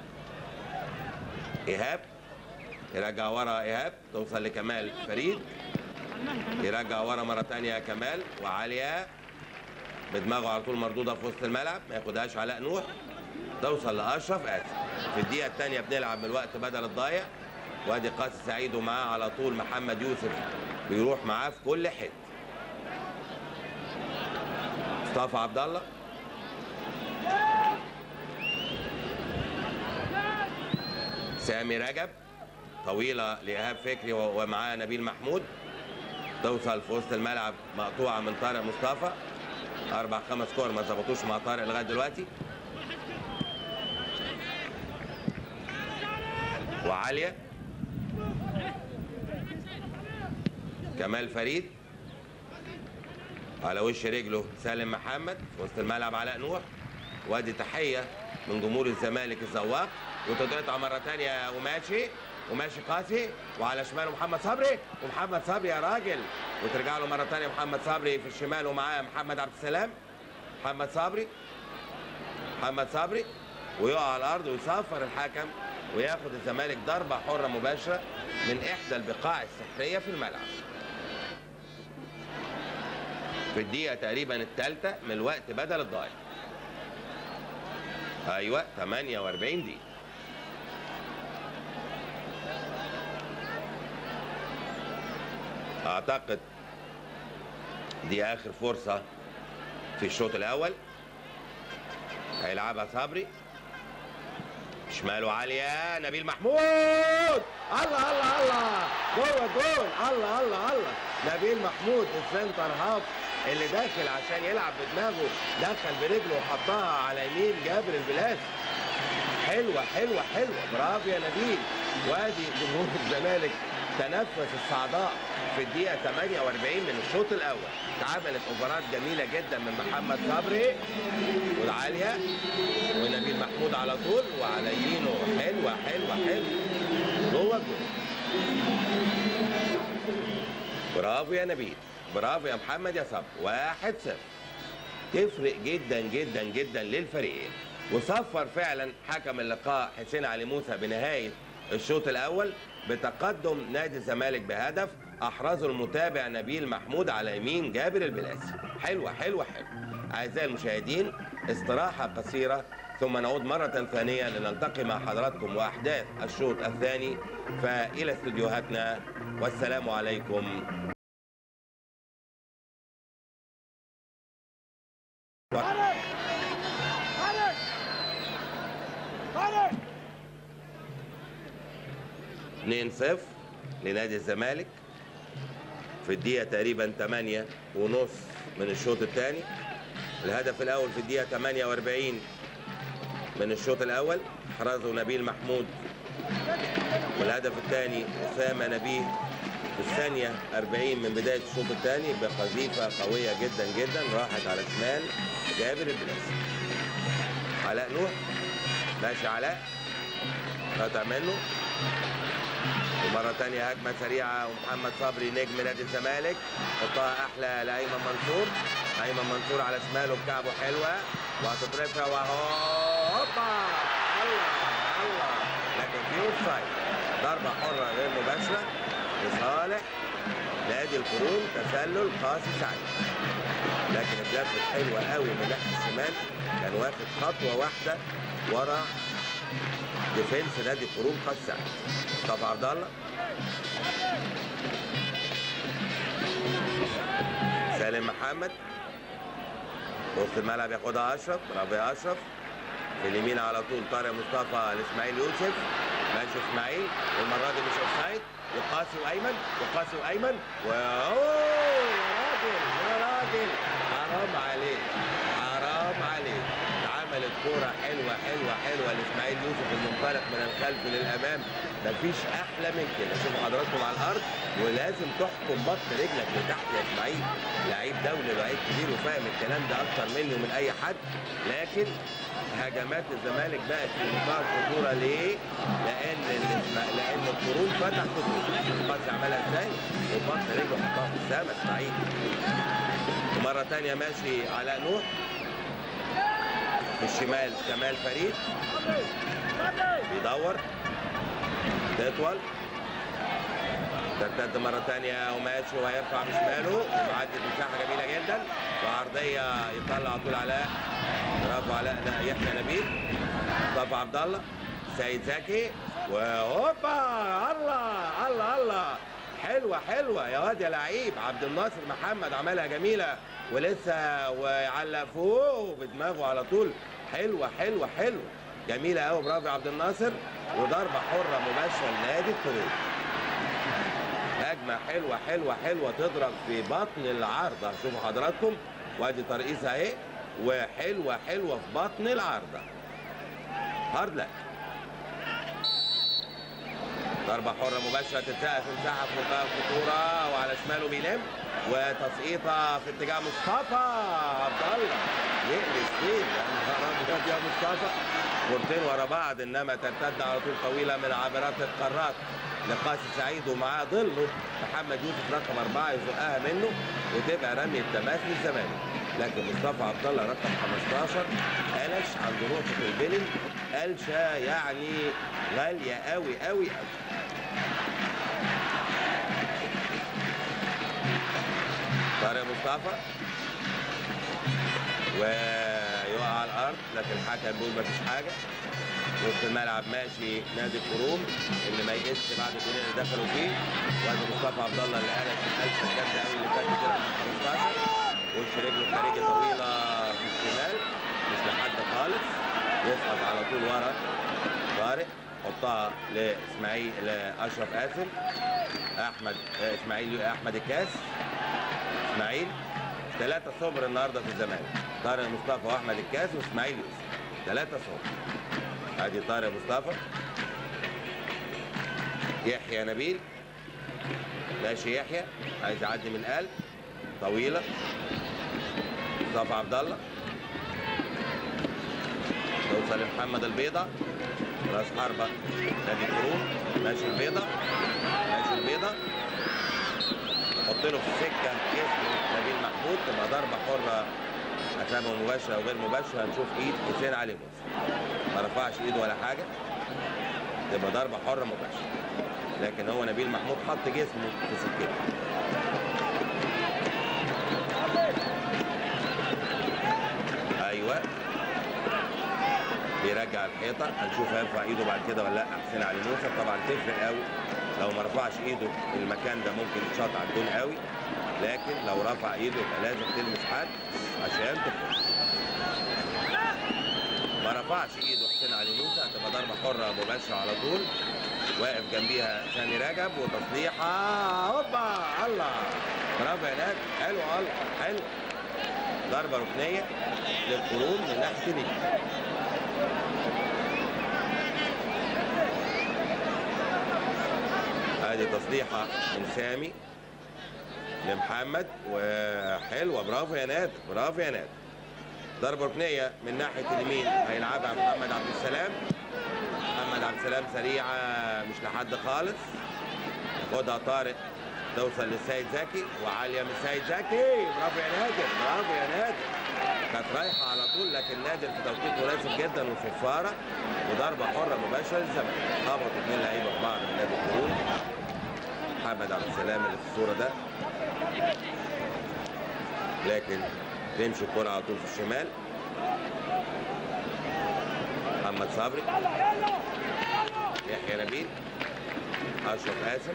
ايهاب يرجع ورا ايهاب توصل لكمال فريد يرجع ورا مره ثانيه كمال وعاليه بدماغه على طول مردوده في وسط الملعب ما ياخدهاش علاء نوح توصل لاشرف قاسم في الدقيقه الثانيه بنلعب من الوقت بدل الضايع وادي قاسي سعيد ومعاه على طول محمد يوسف بيروح معاه في كل حته مصطفى عبد الله سامي رجب طويله لايهاب فكري و- ومعاه نبيل محمود توصل في وسط الملعب مقطوعه من طارق مصطفى اربع خمس كور ما ظبطوش مع طارق لغايه دلوقتي وعاليه كمال فريد على وش رجله سالم محمد في وسط الملعب علاء نوح وادي تحيه من جمهور الزمالك الزواق وتتقطع مره ثانيه وماشي وماشي قاسي وعلى شماله محمد صبري ومحمد صبري يا راجل وترجع له مره ثانيه محمد صبري في الشمال ومعاه محمد عبد السلام محمد صبري محمد صبري ويقع على الارض ويصفر الحكم وياخد الزمالك ضربه حره مباشره من احدى البقاع السحريه في الملعب في الدقيقه تقريبا الثالثه من الوقت بدل الضايع ايوه 48 دقيقه اعتقد دي اخر فرصه في الشوط الاول هيلعبها صبري شماله عالية نبيل محمود الله الله الله جوه الجول الله الله الله نبيل محمود السنتر هاف اللي داخل عشان يلعب بدماغه دخل برجله وحطها على يمين جابر البلاس حلوة حلوة حلوة برافو يا نبيل وادي جمهور الزمالك تنفس الصعداء في الدقيقة 48 من الشوط الأول اتعملت أوفرات جميلة جدا من محمد صبري والعالية ونبيل محمود على طول وعلى يمينه حلوة حلوة حلوة جوه الجول برافو يا نبيل برافو يا محمد يا صبري واحد صفر تفرق جدا جدا جدا للفريقين وصفر فعلا حكم اللقاء حسين علي موسى بنهايه الشوط الاول بتقدم نادي الزمالك بهدف احرزه المتابع نبيل محمود على يمين جابر البلاسي حلوه حلوه حلوه اعزائي المشاهدين استراحه قصيره ثم نعود مرة ثانية لنلتقي مع حضراتكم وأحداث الشوط الثاني فإلى استديوهاتنا والسلام عليكم خالد خالد خالد 2 0 لنادي الزمالك في الدقيقة تقريبا 8 ونص من الشوط الثاني الهدف الأول في الدقيقة 48 من الشوط الأول أحرزه نبيل محمود والهدف الثاني أسامة نبيه في الثانية 40 من بداية الشوط الثاني بقذيفة قوية جدا جدا راحت على شمال جابر البلاسي علاء نوح ماشي علاء قطع منه ومرة تانية هجمة سريعة ومحمد صبري نجم نادي الزمالك حطها أحلى لأيمن منصور أيمن منصور على شماله بكعبه حلوة وهتترفع وهو هوبا الله الله لكن في اوفسايد ضربة حرة غير مباشرة لصالح نادي القرون تسلل قاسي سعيد لكن اتلفت حلوة قوي من ناحية الشمال كان واخد خطوة واحدة ورا ديفنس نادي القرون قاسي سعيد مصطفى عبد الله سالم محمد وسط الملعب ياخدها اشرف برافو يا اشرف في اليمين على طول طارق مصطفى لاسماعيل يوسف ماشي اسماعيل والمره دي مش اوفسايد وقاسي وايمن وقاسي وايمن واوه يا راجل يا راجل حرام عليك حرام عليك عملت كوره حلوه حلوه حلوه لاسماعيل يوسف المنطلق من الخلف للامام مفيش احلى من كده شوفوا حضراتكم على الارض ولازم تحكم بطن رجلك لتحت يا اسماعيل لعيب دولي لعيب كبير وفاهم الكلام ده اكتر مني ومن اي حد لكن هجمات الزمالك بقت في منتهى الخطوره ليه؟ لان الإسما- لان القرون فتح خطوط القاسي عملها ازاي؟ وبطن رجله حطها في السما اسماعيل ومره تانية ماشي علاء نوح في الشمال كمال فريد بيدور تطول ترتد مرة تانية وماشي وهيرفع بشماله ومعدي مساحة جميلة جدا وعرضية يطلع على طول علاء برافو علاء لا يحيى نبيل مصطفى عبد الله سيد زكي وهوبا الله الله الله حلوة حلوة يا واد يا لعيب عبد الناصر محمد عملها جميلة ولسه ويعلق فوق بدماغه على طول حلوة حلوة حلوة جميلة قوي برافو يا عبد الناصر وضربة حرة مباشرة لنادي القرود هجمة حلوة حلوة حلوة تضرب في بطن العارضة شوفوا حضراتكم وادي ترقيصة اهي وحلوة حلوة في بطن العارضة هارد لك ضربة حرة مباشرة تتسقف في مساحة في منتهى الخطورة وعلى شماله بيلم وتسقيطة في اتجاه مصطفى عبد الله يقلش فين يا نهار ابيض يا مصطفى كورتين ورا بعض انما ترتد على طول طويلة من عابرات القارات لقاسي سعيد ومعاه ظله محمد يوسف رقم أربعة يزقها منه وتبقى رمي التماس للزمالك لكن مصطفى عبد الله رقم 15 قلش عند نقطة البيلن قلشة يعني غالية قوي قوي قوي طارق مصطفى ويقع على الارض لكن الحكم بيقول مفيش حاجه وسط الملعب ماشي نادي الكروم اللي ما يئسش بعد الجولين اللي دخلوا فيه وادي مصطفى عبد الله اللي قالت الالفه الجامده قوي اللي فاتت كده في 15 وش رجله الخارجي طويله في الشمال مش لحد خالص يسقط على طول ورا طارق حطها لاسماعيل لاشرف قاسم احمد آه، اسماعيل احمد الكاس اسماعيل ثلاثة صبر النهارده في الزمالك طارق مصطفى واحمد الكاس واسماعيل يوسف ثلاثة صبر ادي طارق مصطفى يحيى نبيل ماشي يحيى عايز يعدي من القلب طويلة مصطفى عبد الله توصل لمحمد البيضة راس حربة نادي الكروم ماشي البيضة ماشي البيضة حط له في السكة جسم نبيل محمود تبقى ضربة حرة حسابها مباشرة أو غير مباشرة هنشوف إيد حسين علي موسى ما رفعش إيده ولا حاجة تبقى ضربة حرة مباشرة لكن هو نبيل محمود حط جسمه في سكته ايوه بيرجع الحيطه هنشوف هيرفع ايده بعد كده ولا لا حسين علي موسى طبعا تفرق قوي لو ما رفعش ايده المكان ده ممكن يتشاط على الجون قوي لكن لو رفع ايده يبقى لازم تلمس حد عشان تفرق ما رفعش ايده حسين علي موسى هتبقى ضربه حره مباشره على طول واقف جنبيها سامي رجب وتصليحه هوبا الله برافو يا ناجم حلو الله حلو ضربه ركنيه للقرون من ناحيه اليمين ادي تصليحه من سامي لمحمد وحلوه برافو يا نادر برافو يا نادر ضربه ركنيه من ناحيه اليمين هيلعبها محمد عبد السلام محمد عبد السلام سريعه مش لحد خالص ياخدها طارق توصل للسيد زكي وعاليه من السيد زكي برافو يا نادر برافو يا نادر كانت رايحه على طول لكن نادر في توقيت مناسب جدا وصفاره وضربه حره مباشره للزمالك خبطوا اثنين لعيبه في بعض من نادي الكروم محمد عبد السلام اللي في الصوره ده لكن تمشي الكرة على طول في الشمال محمد صبري يحيى نبيل اشرف قاسم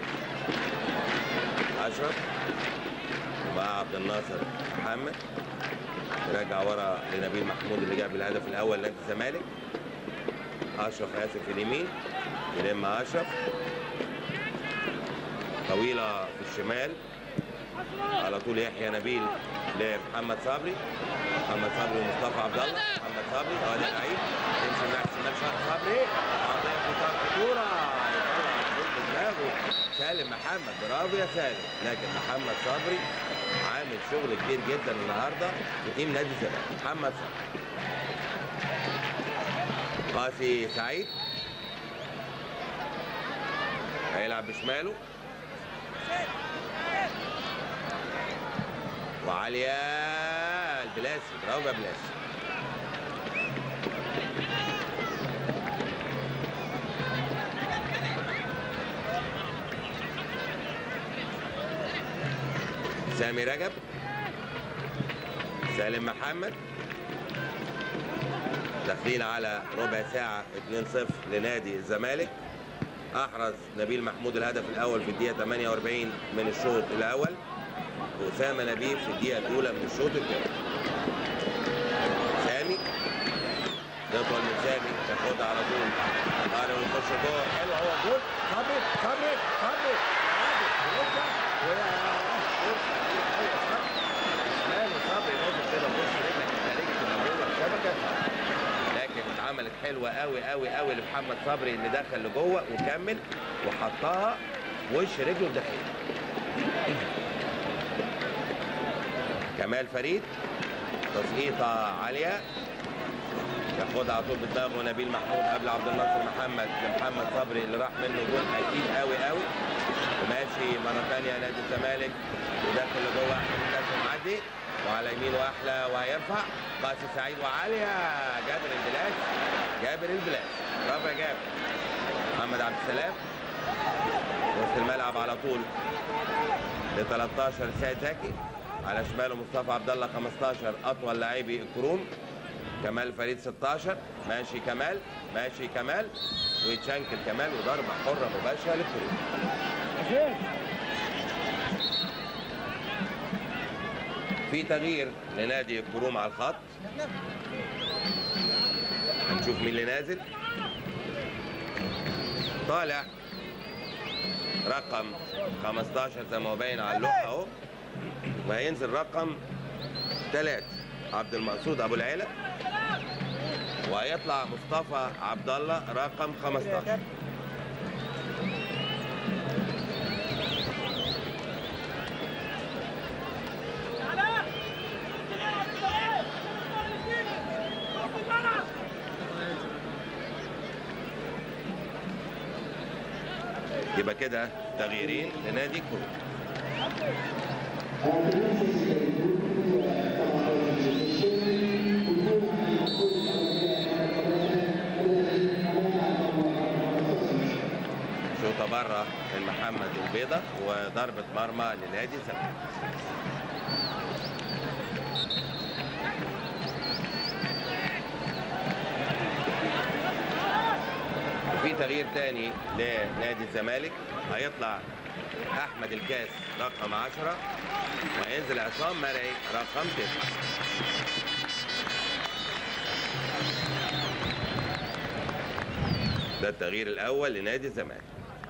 اشرف مع عبد الناصر محمد رجع ورا لنبيل محمود اللي جاب الهدف الاول لنادي الزمالك اشرف قاسم في اليمين يلم اشرف طويله في الشمال على طول يحيى نبيل لمحمد صبري محمد صبري ومصطفى عبد الله محمد صبري اه ده لعيب تمشي من ناحيه الشمال شاط صبري عطيه قطار خطوره يطلع الجول بدماغه سالم محمد برافو يا سالم لكن محمد صبري عامل شغل كبير جدا النهارده في تيم نادي الزمالك محمد صبري قاسي سعيد هيلعب بشماله وعالية البلاسي برافو يا بلاسي سامي رجب سالم محمد داخلين على ربع ساعة 2-0 لنادي الزمالك أحرز نبيل محمود الهدف الأول في الدقيقة 48 من الشوط الأول وأسامة نبيل في الدقيقة الأولى من الشوط الثاني. سامي يطول من سامي ياخدها على طول قارن ويخش جوه حلو هو جول صبري صبري صبري يا راجل يرجع ويا ماله صبري نازل كده بص رجلك الخارجي تبقى جوه الشبكه لكن اتعملت حلوه قوي قوي قوي لمحمد صبري اللي دخل لجوه وكمل وحطها وش رجله الداخلي كمال فريد تسقيطه عاليه ياخدها على طول بدماغه نبيل محمود قبل عبد الناصر محمد لمحمد صبري اللي راح منه جول اكيد قوي قوي وماشي مره ثانيه نادي الزمالك وداخل لجوه احمد الكاس معدي وعلى يمينه احلى وهيرفع قاسي سعيد وعاليه جابر البلاس جابر البلاس برافو يا جابر محمد عبد السلام وسط الملعب على طول ل 13 سيد زكي على شماله مصطفى عبد الله 15 اطول لاعبي الكروم كمال فريد 16 ماشي كمال ماشي كمال ويتشنكل كمال وضربه حره مباشره للكروم في تغيير لنادي الكروم على الخط هنشوف مين اللي نازل طالع رقم 15 زي ما هو باين على اللوحه اهو وهينزل رقم 3 عبد المقصود ابو العيله وهيطلع مصطفى عبد الله رقم 15 يبقى كده تغييرين لنادي كروم شوطة بره من محمد البيضة وضربة مرمى لنادي الزمالك وفي تغيير تاني لنادي الزمالك هيطلع احمد الكاس رقم 10 وهينزل عصام مرعي رقم 9 ده التغيير الاول لنادي الزمالك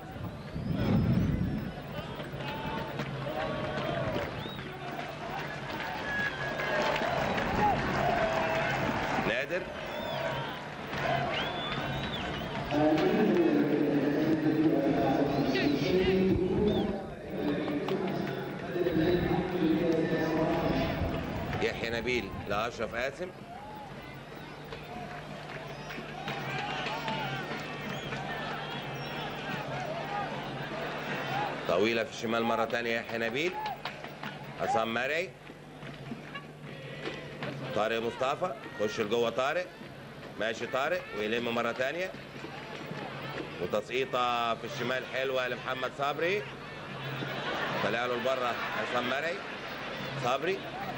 نادر يحيى نبيل لاشرف قاسم طويلة في الشمال مرة تانية يحيى نبيل عصام مرعي طارق مصطفى خش لجوه طارق ماشي طارق ويلم مرة تانية وتسقيطة في الشمال حلوة لمحمد صبري طلع له لبره عصام مرعي صبري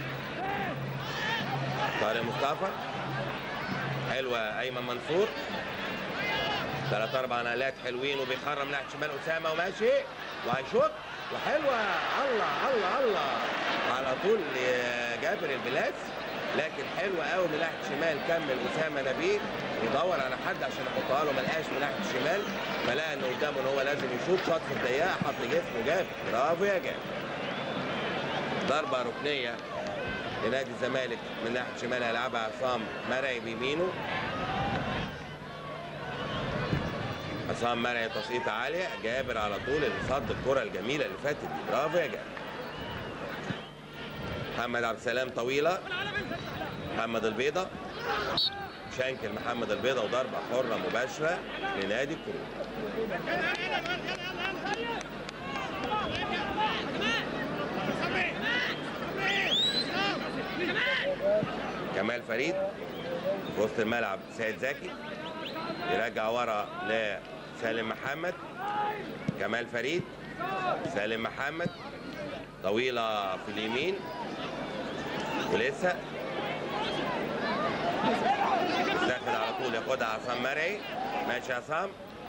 طارق مصطفى حلوة أيمن منصور ثلاث أربع نقلات حلوين وبيخرم ناحية شمال أسامة وماشي وهيشوط وحلوة الله الله الله على طول جابر البلاس لكن حلوة قوي من ناحية شمال كمل أسامة نبيل يدور على حد عشان يحطها له ملقاش من ناحية الشمال فلقى إنه قدامه إن هو لازم يشوط شاط في الضيقة حط جسمه جاب برافو يا جاب ضربة ركنية لنادي الزمالك من ناحيه شمال هيلعبها عصام مرعي بيمينه عصام مرعي تسقيطه عاليه جابر على طول اللي صد الكره الجميله اللي فاتت دي برافو يا جابر محمد عبد السلام طويله محمد البيضه شانكل محمد البيضه وضربه حره مباشره لنادي الكروب كمال فريد في وسط الملعب سيد زكي يرجع ورا لسالم محمد كمال فريد سالم محمد طويلة في اليمين ولسه داخل على طول ياخدها عصام مرعي ماشي عصام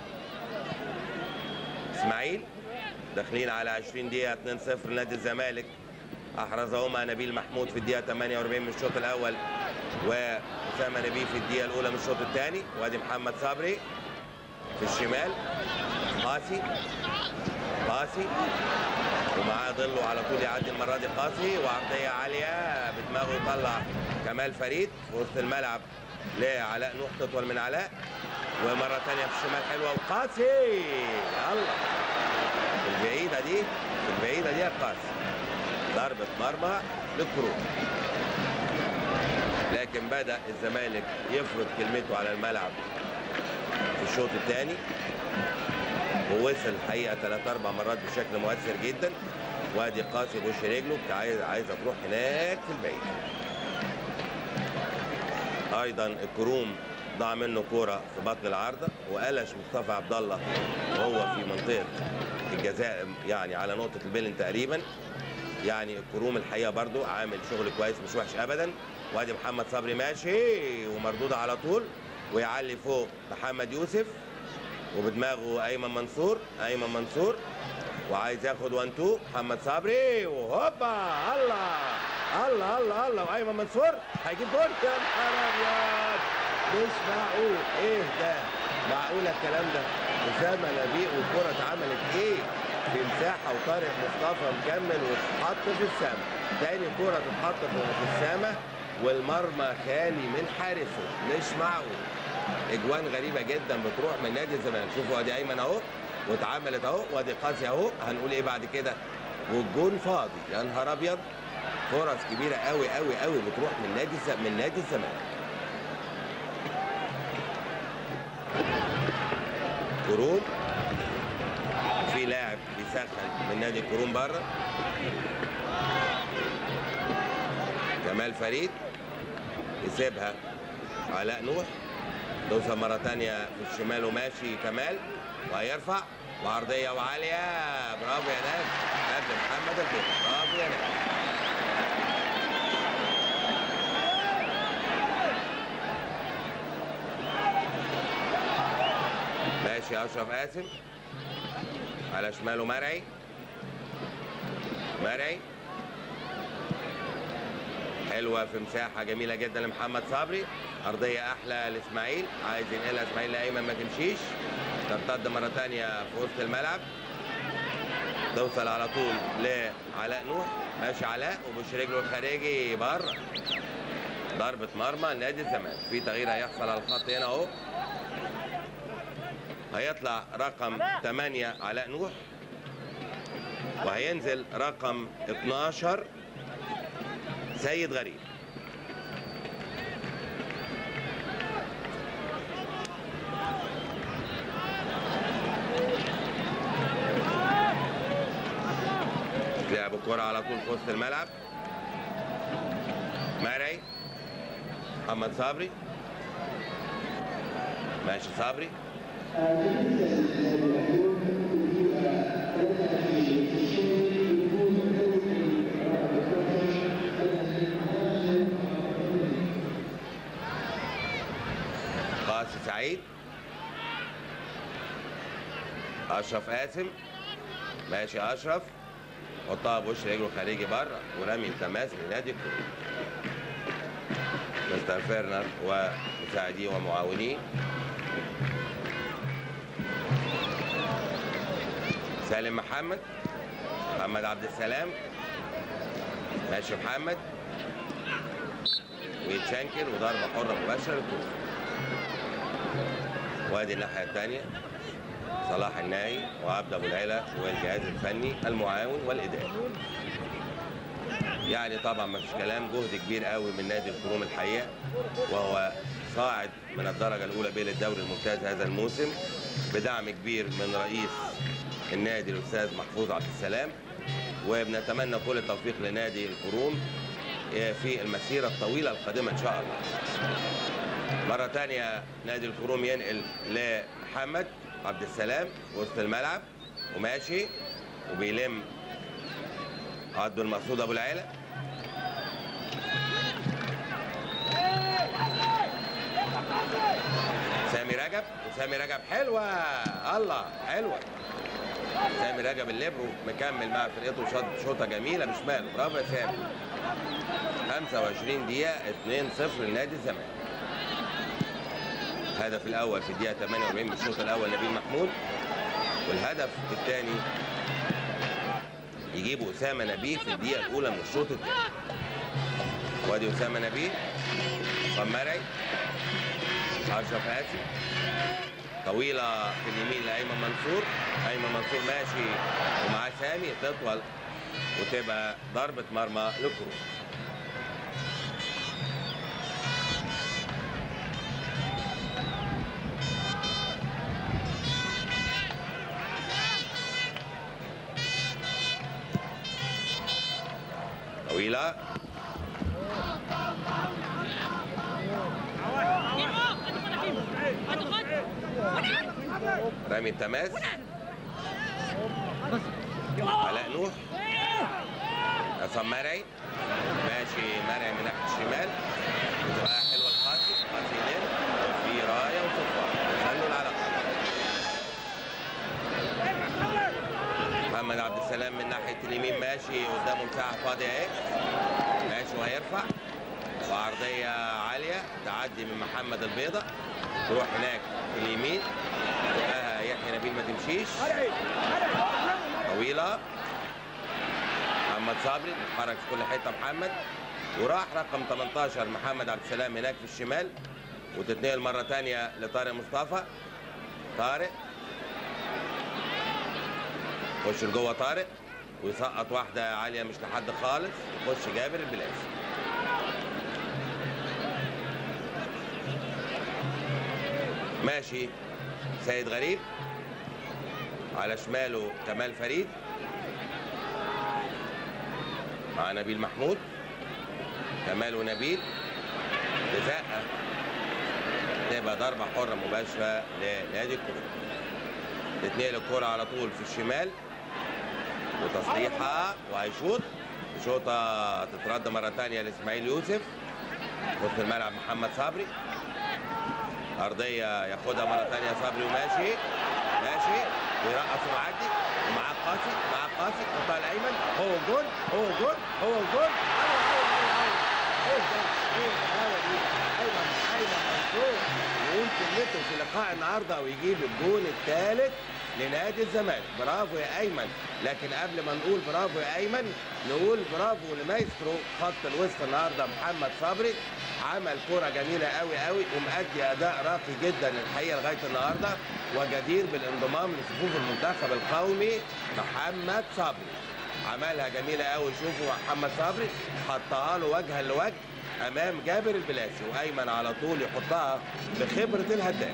اسماعيل داخلين على 20 دقيقة 2-0 لنادي الزمالك احرزهما نبيل محمود في الدقيقه 48 من الشوط الاول واسامه نبيل في الدقيقه الاولى من الشوط الثاني وادي محمد صبري في الشمال قاسي قاسي ومعاه ظله على طول يعدي المره دي قاسي وعرضيه عاليه بدماغه يطلع كمال فريد في وسط الملعب لعلاء نوح تطول من علاء ومره ثانيه في الشمال حلوه وقاسي يلا البعيده دي البعيده دي يا قاسي ضربة مرمى للكروب لكن بدأ الزمالك يفرض كلمته على الملعب في الشوط الثاني ووصل الحقيقة ثلاث أربع مرات بشكل مؤثر جدا وادي قاسي بوش رجله عايز عايزة تروح هناك في البعيد أيضا الكروم ضاع منه كورة في بطن العارضة وقلش مصطفى عبد الله وهو في منطقة الجزاء يعني على نقطة البيلن تقريبا يعني الكروم الحقيقه برضو عامل شغل كويس مش وحش ابدا وادي محمد صبري ماشي ومردوده على طول ويعلي فوق محمد يوسف وبدماغه ايمن منصور ايمن منصور وعايز ياخد 1 2 محمد صبري وهوبا الله الله الله الله وايمن منصور هيجيب جول يا نهار ابيض مش معقول ايه ده معقول الكلام ده اسامه نبيل والكره اتعملت ايه في مساحه وطارق مصطفى مكمل واتحط في السما تاني كره تتحط في في السما والمرمى خالي من حارسه مش معقول اجوان غريبه جدا بتروح من نادي الزمالك شوفوا ادي ايمن اهو واتعملت اهو وادي قاسي اهو هنقول ايه بعد كده والجون فاضي يا نهار ابيض فرص كبيره قوي قوي قوي بتروح من نادي الز- من نادي الزمالك كروم في لاعب بيسخن من نادي الكروم بره جمال فريد يسيبها علاء نوح توصل مرة تانية في الشمال وماشي كمال وهيرفع وعرضية وعالية برافو يا ناس قبل محمد البيت برافو يا ناس ماشي اشرف قاسم على شماله مرعي مرعي حلوه في مساحه جميله جدا لمحمد صبري ارضيه احلى لاسماعيل عايز ينقلها اسماعيل لايمن ما تمشيش ترتد مره ثانيه في وسط الملعب توصل على طول لعلاء نوح ماشي علاء وبوش رجله الخارجي بره ضربه مرمى لنادي الزمالك في تغيير هيحصل على الخط هنا اهو هيطلع رقم 8 علاء نوح وهينزل رقم 12 سيد غريب لعب الكرة على طول في وسط الملعب مرعي محمد صبري ماشي صبري قاسي سعيد اشرف قاسم ماشي اشرف حطها بوش رجله خارجي بره ورمي التماس لنادي الكروب مستر فيرنر ومساعديه ومعاونيه سالم محمد محمد عبد السلام ماشي محمد ويتشنكل وضربة حرة مباشرة للكورة وادي الناحية الثانية صلاح الناهي وعبد ابو العلا والجهاز الفني المعاون والاداري يعني طبعا ما فيش كلام جهد كبير قوي من نادي الكروم الحقيقه وهو صاعد من الدرجه الاولى بين الدوري الممتاز هذا الموسم بدعم كبير من رئيس النادي الاستاذ محفوظ عبد السلام وبنتمنى كل التوفيق لنادي الكروم في المسيره الطويله القادمه ان شاء الله. مره ثانيه نادي الكروم ينقل لمحمد عبد السلام وسط الملعب وماشي وبيلم عبد المقصود ابو العيله سامي رجب وسامي رجب حلوه الله حلوه سامي رجب الليبرو مكمل مع فرقته شوط شوطه جميله بشماله برافو يا سامي 25 دقيقه 2-0 لنادي الزمالك الهدف الاول في الدقيقه 48 بالشوط الاول نبيل محمود والهدف الثاني يجيبوا اسامه نبيه في الدقيقه الاولى من الشوط الثاني وادي اسامه نبيه مرعي اشرف قاسم طويله في اليمين لايمن منصور ايمن منصور ماشي ومعاه سامي تطول وتبقى ضربه مرمى للكروب طويله رامي التماس علاء نوح عصام مرعي ماشي مرعي من ناحيه الشمال وتبقى حلوه القاسي قاسي يلم وفي رايه وصفار تسلل على قاسي محمد عبد السلام من ناحيه اليمين ماشي قدامه مساحه فاضيه اهي ماشي وهيرفع وعرضيه عاليه تعدي من محمد البيضه تروح هناك في اليمين تبقى يحيى نبيل ما تمشيش طويله محمد صبري بيتحرك في كل حته محمد وراح رقم 18 محمد عبد السلام هناك في الشمال وتتنقل مره ثانيه لطارق مصطفى طارق خش لجوه طارق ويسقط واحده عاليه مش لحد خالص يخش جابر البلاسي ماشي سيد غريب على شماله كمال فريد مع نبيل محمود كمال ونبيل بزقه تبقى ضربه حره مباشره لنادي الكوره تتنقل الكرة على طول في الشمال وتصليحها وهيشوط شوطة تترد مرة تانية لإسماعيل يوسف وسط الملعب محمد صبري أرضية ياخدها مرة تانية صبري وماشي ماشي ويرقص ومعدي ومعاه قاسي معاه قاسي قطاع الأيمن هو الجول هو الجول هو الجول ايه ده؟ ايه الحلاوة دي؟ أيمن أيمن منصور ويمكن نتو في لقاء النهارده ويجيب الجول الثالث لنادي الزمالك برافو يا ايمن لكن قبل ما نقول برافو يا ايمن نقول برافو لمايسترو خط الوسط النهارده محمد صبري عمل كرة جميلة قوي قوي ومأدي أداء راقي جدا الحقيقة لغاية النهاردة وجدير بالانضمام لصفوف المنتخب القومي محمد صبري عملها جميلة قوي شوفوا محمد صبري حطها له وجها لوجه امام جابر البلاسي وايمن على طول يحطها بخبره الهداف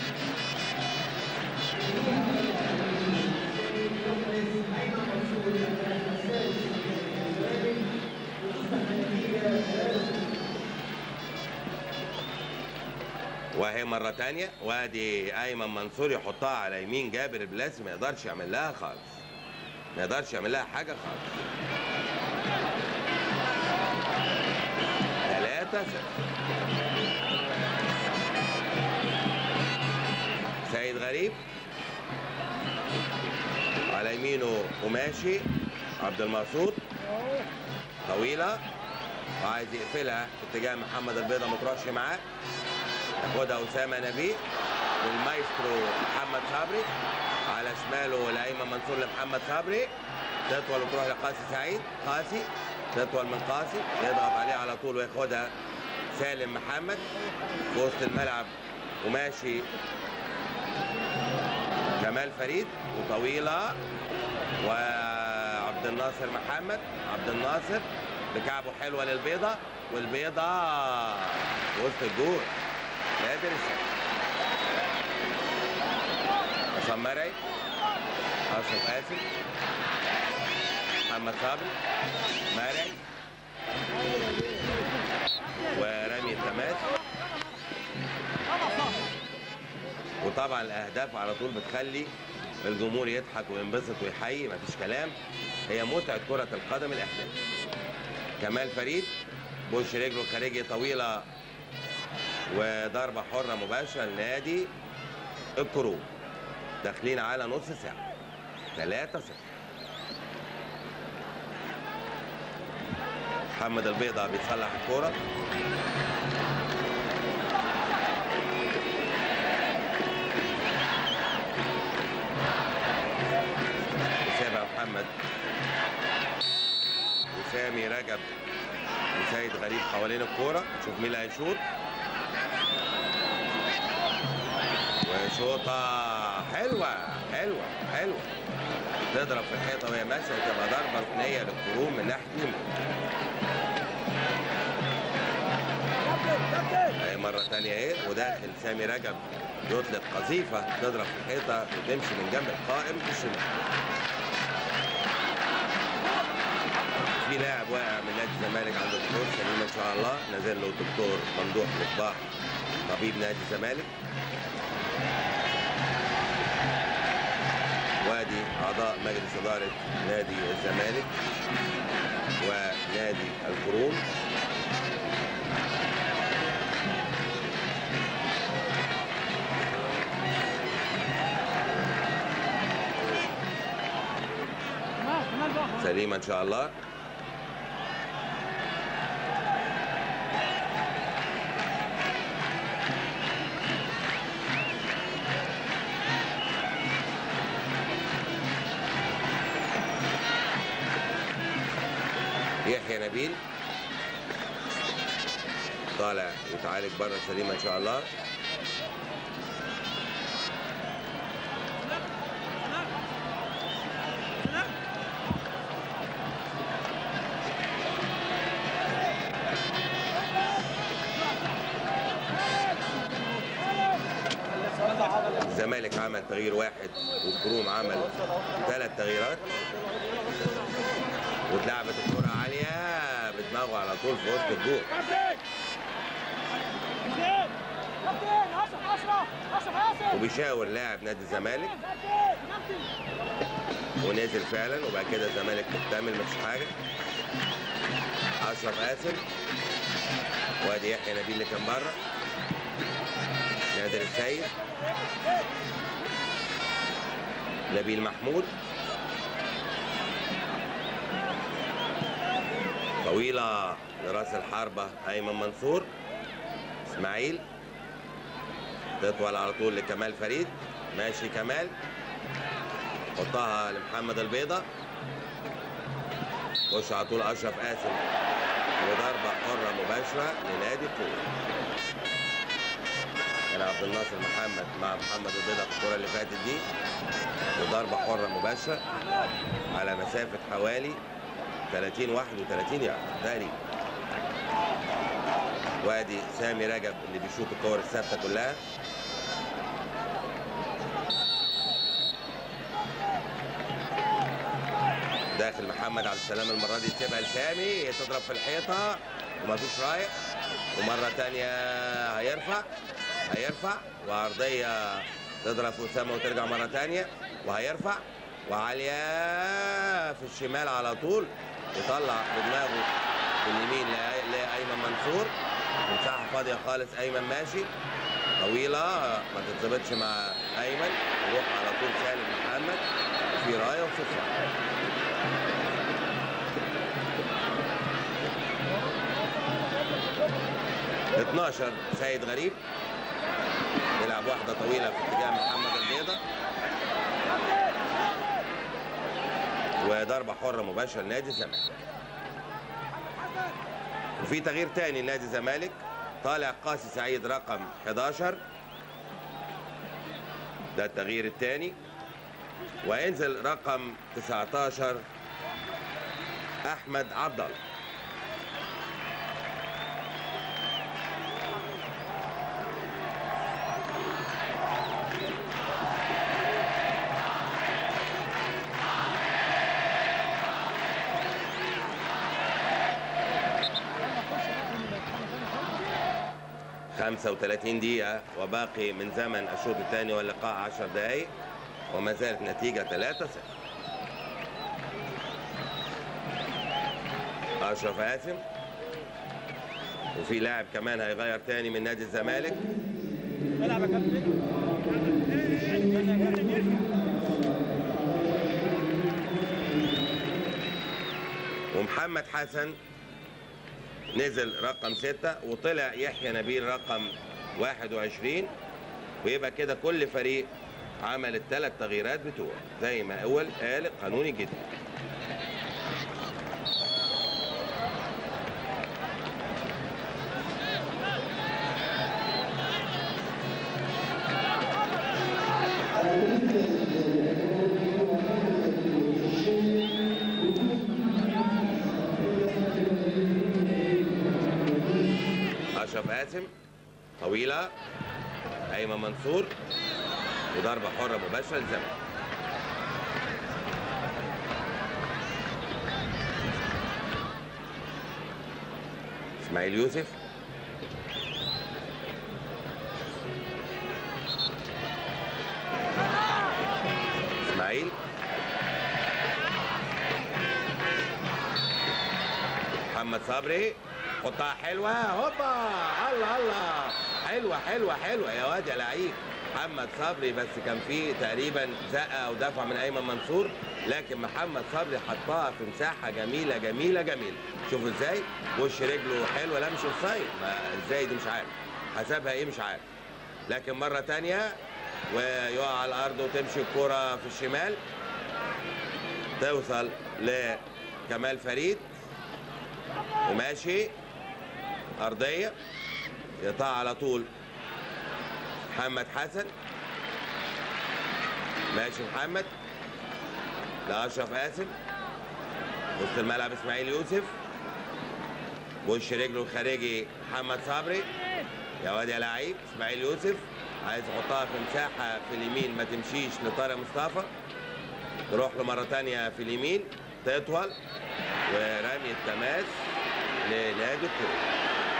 وهي مرة تانية وادي أيمن منصور يحطها على يمين جابر البلاسي ما يقدرش يعمل لها خالص ما يقدرش يعمل لها حاجة خالص ثلاثة صفر سيد غريب على يمينه قماشي عبد المقصود طويلة وعايز يقفلها في اتجاه محمد البيضة ما تروحش معاه ياخدها أسامة نبيل والمايسترو محمد صبري على شماله لأيمن منصور لمحمد صبري تطول وتروح لقاسي سعيد قاسي تطول من قاسي يضغط عليه على طول وياخدها سالم محمد في وسط الملعب وماشي كمال فريد وطويلة وعبد الناصر محمد عبد الناصر بكعبه حلوة للبيضة والبيضة وسط الجول نادر السيد عصام مرعي اشرف قاسم محمد صبري مرعي ورمي التماس وطبعا الاهداف على طول بتخلي الجمهور يضحك وينبسط ويحيي مفيش كلام هي متعه كره القدم الاهداف كمال فريد بوش رجله الخارجي طويله وضربه حره مباشره لنادي الكروب داخلين على نص ساعه 3 0 محمد البيضة بيصلح الكورة وسابع محمد وسامي رجب وسيد غريب حوالين الكورة نشوف مين اللي هيشوط وشوطة حلوة حلوة حلوة تضرب في الحيطة وهي ماشية تبقى ضربة ركنية للكروم من ناحية اليمين اهي مرة تانية اهي وداخل سامي رجب يطلق قذيفة تضرب في الحيطة وتمشي من جنب القائم في الشمال في لاعب واقع من نادي الزمالك عند الدكتور سليم ان شاء الله نزل له الدكتور ممدوح مصباح طبيب نادي الزمالك وادي اعضاء مجلس اداره نادي الزمالك ونادي القرون سليمه ان شاء الله يحيى نبيل طالع يتعالج بره سليمه ان شاء الله الزمالك عمل تغيير واحد والكروم عمل ثلاث تغييرات واتلعبت الكرة عالية بدماغه على طول في وسط الجول كابتن كابتن كابتن اشرف اشرف اشرف ياسر وبيشاور لاعب نادي الزمالك كابتن كابتن ونزل فعلا وبعد كده الزمالك مكتمل مفيش حاجة أشرف قاسم وادي يحيى نبيل اللي كان بره نادر السيد نبيل محمود طويلة لراس الحربة أيمن منصور إسماعيل تطول على طول لكمال فريد ماشي كمال حطها لمحمد البيضة خش على طول أشرف قاسم وضربة حرة مباشرة لنادي القوة كان عبد الناصر محمد مع محمد البيضة في الكرة اللي فاتت دي وضربة حرة مباشرة على مسافة حوالي 30 31 يارد تقريبا وادي سامي رجب اللي بيشوط الكور الثابته كلها داخل محمد عبد السلام المره دي تسيبها لسامي تضرب في الحيطه ومفيش رايح ومره تانية هيرفع هيرفع وعرضيه تضرب في اسامه وترجع مره تانية وهيرفع وعاليه في الشمال على طول يطلع بدماغه باليمين لأي- لايمن منصور مساحه فاضيه خالص ايمن ماشي طويله ما تتظبطش مع ايمن يروح على طول سالم محمد في رايه وصفر 12 سيد غريب يلعب واحدة طويلة في اتجاه محمد البيضة وضربة حرة مباشرة لنادي الزمالك وفي تغيير تاني لنادي الزمالك طالع قاسي سعيد رقم 11 ده التغيير الثاني وينزل رقم 19 احمد عبد الله خمسة وثلاثين دقيقة وباقي من زمن الشوط الثاني واللقاء عشر دقايق وما زالت نتيجة ثلاثة صفر أشرف قاسم وفي لاعب كمان هيغير تاني من نادي الزمالك العب يا كابتن يا كابتن يرجع ومحمد حسن نزل رقم ستة وطلع يحيى نبيل رقم 21 ويبقى كده كل فريق عمل الثلاث تغييرات بتوعه زي ما اول قال القانون الجديد اشرف قاسم طويله ايمن منصور وضربه حره مباشره للزمالك اسماعيل يوسف اسماعيل محمد صبري حطها حلوه هوبا الله الله حلوه حلوه حلوه يا واد يا لعيب محمد صبري بس كان فيه تقريبا زقه او دفع من ايمن منصور لكن محمد صبري حطها في مساحه جميله جميله جميله شوفوا ازاي وش رجله حلوه لا مش اوفسايد ما ازاي دي مش عارف حسبها ايه مش عارف لكن مره تانية ويقع على الارض وتمشي الكره في الشمال توصل لكمال فريد وماشي ارضيه يقطع على طول محمد حسن ماشي محمد لاشرف قاسم وسط الملعب اسماعيل يوسف وش رجله الخارجي محمد صبري يا واد يا لعيب اسماعيل يوسف عايز يحطها في مساحه في اليمين ما تمشيش لطارق مصطفى تروح له مره تانية في اليمين تطول ورمي التماس لنادي الكوره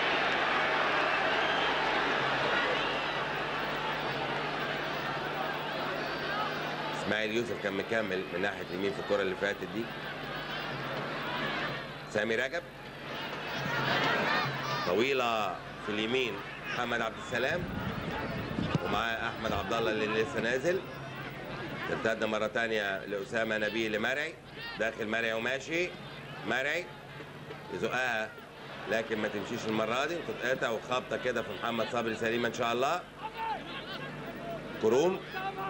اسماعيل يوسف كان مكمل من ناحيه اليمين في الكره اللي فاتت دي سامي رجب طويله في اليمين محمد عبد السلام ومعاه احمد عبد الله اللي لسه نازل ترتد مره تانية لاسامه نبيل لمرعي داخل مرعي وماشي مرعي يزقها لكن ما تمشيش المره دي وتتقطع وخبطه كده في محمد صبري سليمه ان شاء الله كروم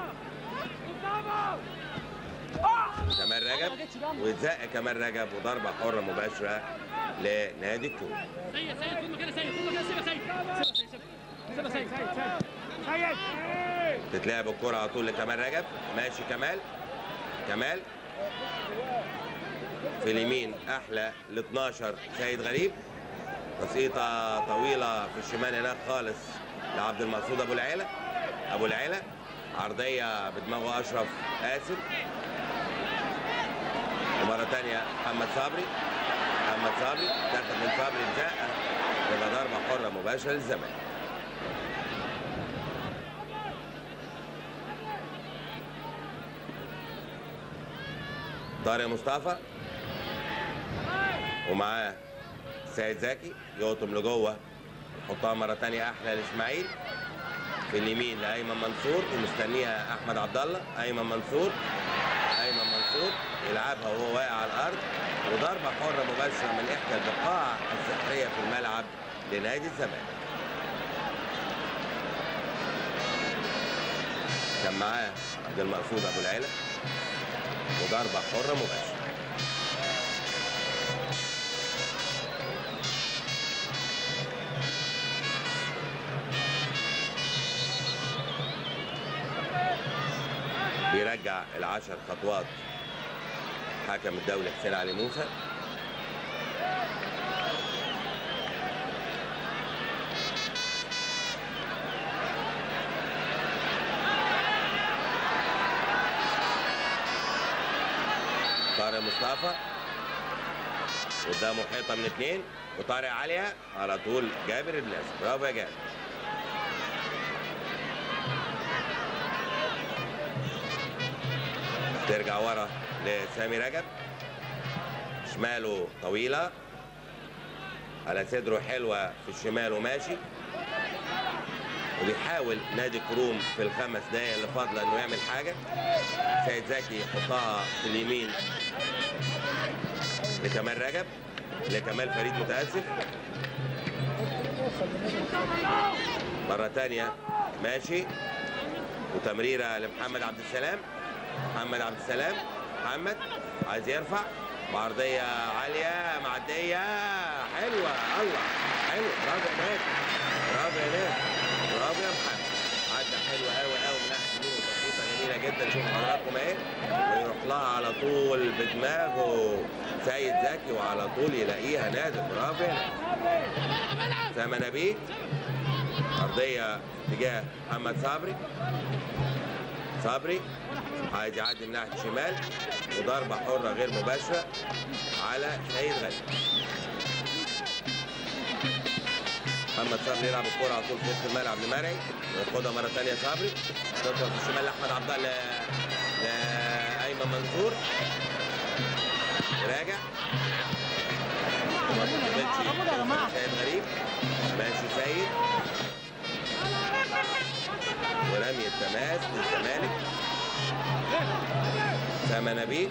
كمال رجب وزق كمال رجب وضربه حره مباشره لنادي الكوره سيد سيد طول ما كده سيد طول ما كده سيبها سيد سيبها سيد سيبها سيد سيد تتلعب الكرة على طول لكمال رجب ماشي كمال كمال في اليمين احلى ل 12 سيد غريب بسيطة طويلة في الشمال هناك خالص لعبد المقصود ابو العيلة ابو العيلة عرضية بدماغه اشرف قاسم ومرة تانية محمد صبري محمد صبري تاخد من صبري بزقة تبقى ضربة حرة مباشرة للزمالك طارق مصطفى ومعاه سيد زكي يقطم لجوه يحطها مره تانية احلى لاسماعيل في اليمين لايمن منصور ومستنيها احمد عبد الله ايمن منصور ايمن منصور يلعبها وهو واقع على الارض وضربه حره مباشره من احدى البقاع السحريه في الملعب لنادي الزمالك كان معاه عبد المقصود ابو العيله وضربة حرة مباشرة بيرجع العشر خطوات حكم الدولي حسين علي موسى طارق مصطفى قدامه حيطه من اثنين وطارق عاليه على طول جابر الناس برافو يا جابر ترجع ورا لسامي رجب شماله طويله على صدره حلوه في الشمال وماشي وبيحاول نادي كروم في الخمس دقايق اللي فاضله انه يعمل حاجه سيد زكي يحطها في اليمين لكمال رجب لكمال فريد متاسف مرة تانية ماشي وتمريرة لمحمد عبد السلام محمد عبد السلام محمد عايز يرفع بعرضية عالية معدية حلوة الله حلو برافو يا نادي برافو يا نادي برافو يا محمد عدى حلوة قوي قوي من ناحية اليمين بسيطة جميلة جدا شوفوا حضراتكم اهي ويروح لها على طول بدماغه سيد زكي وعلى طول يلاقيها نادر برافو يا نادر سامة نبيه أرضية في اتجاه محمد صبري صبري عايز يعدي من ناحية الشمال وضربة حرة غير مباشرة على سيد غالي محمد صبري يلعب الكرة على طول في وسط الملعب لمرعي وياخدها مرة تانية صبري تدخل في الشمال لأحمد عبد الله ل- لأيمن منصور راجع ما تتقبلش عمود يا جماعة. سيد غريب ماشي سيد ورمي التماس للزمالك سما نبيل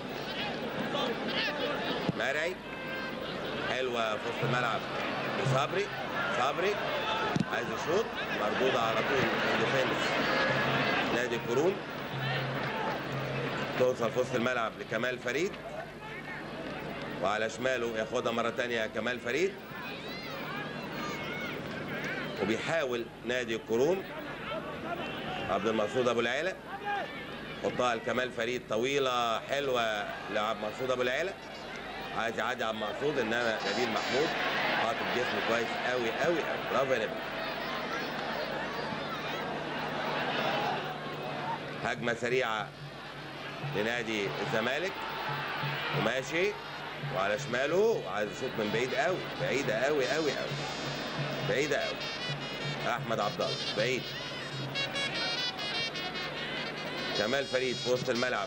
مرعي حلوه في وسط الملعب لصبري صبري عايز يشوط مردوده على طول من ديفنس نادي القرون توصل في وسط الملعب لكمال فريد وعلى شماله ياخدها مرة تانية كمال فريد وبيحاول نادي الكروم عبد المقصود ابو العيلة حطها لكمال فريد طويلة حلوة لعبد المقصود ابو العيلة عايز يعدي عبد المقصود انما نبيل محمود حاطط جسمه كويس قوي قوي قوي برافو يا نبيل هجمة سريعة لنادي الزمالك وماشي وعلى شماله وعايز يشوط من بعيد قوي بعيدة قوي قوي قوي بعيدة قوي احمد عبد الله بعيد كمال فريد في وسط الملعب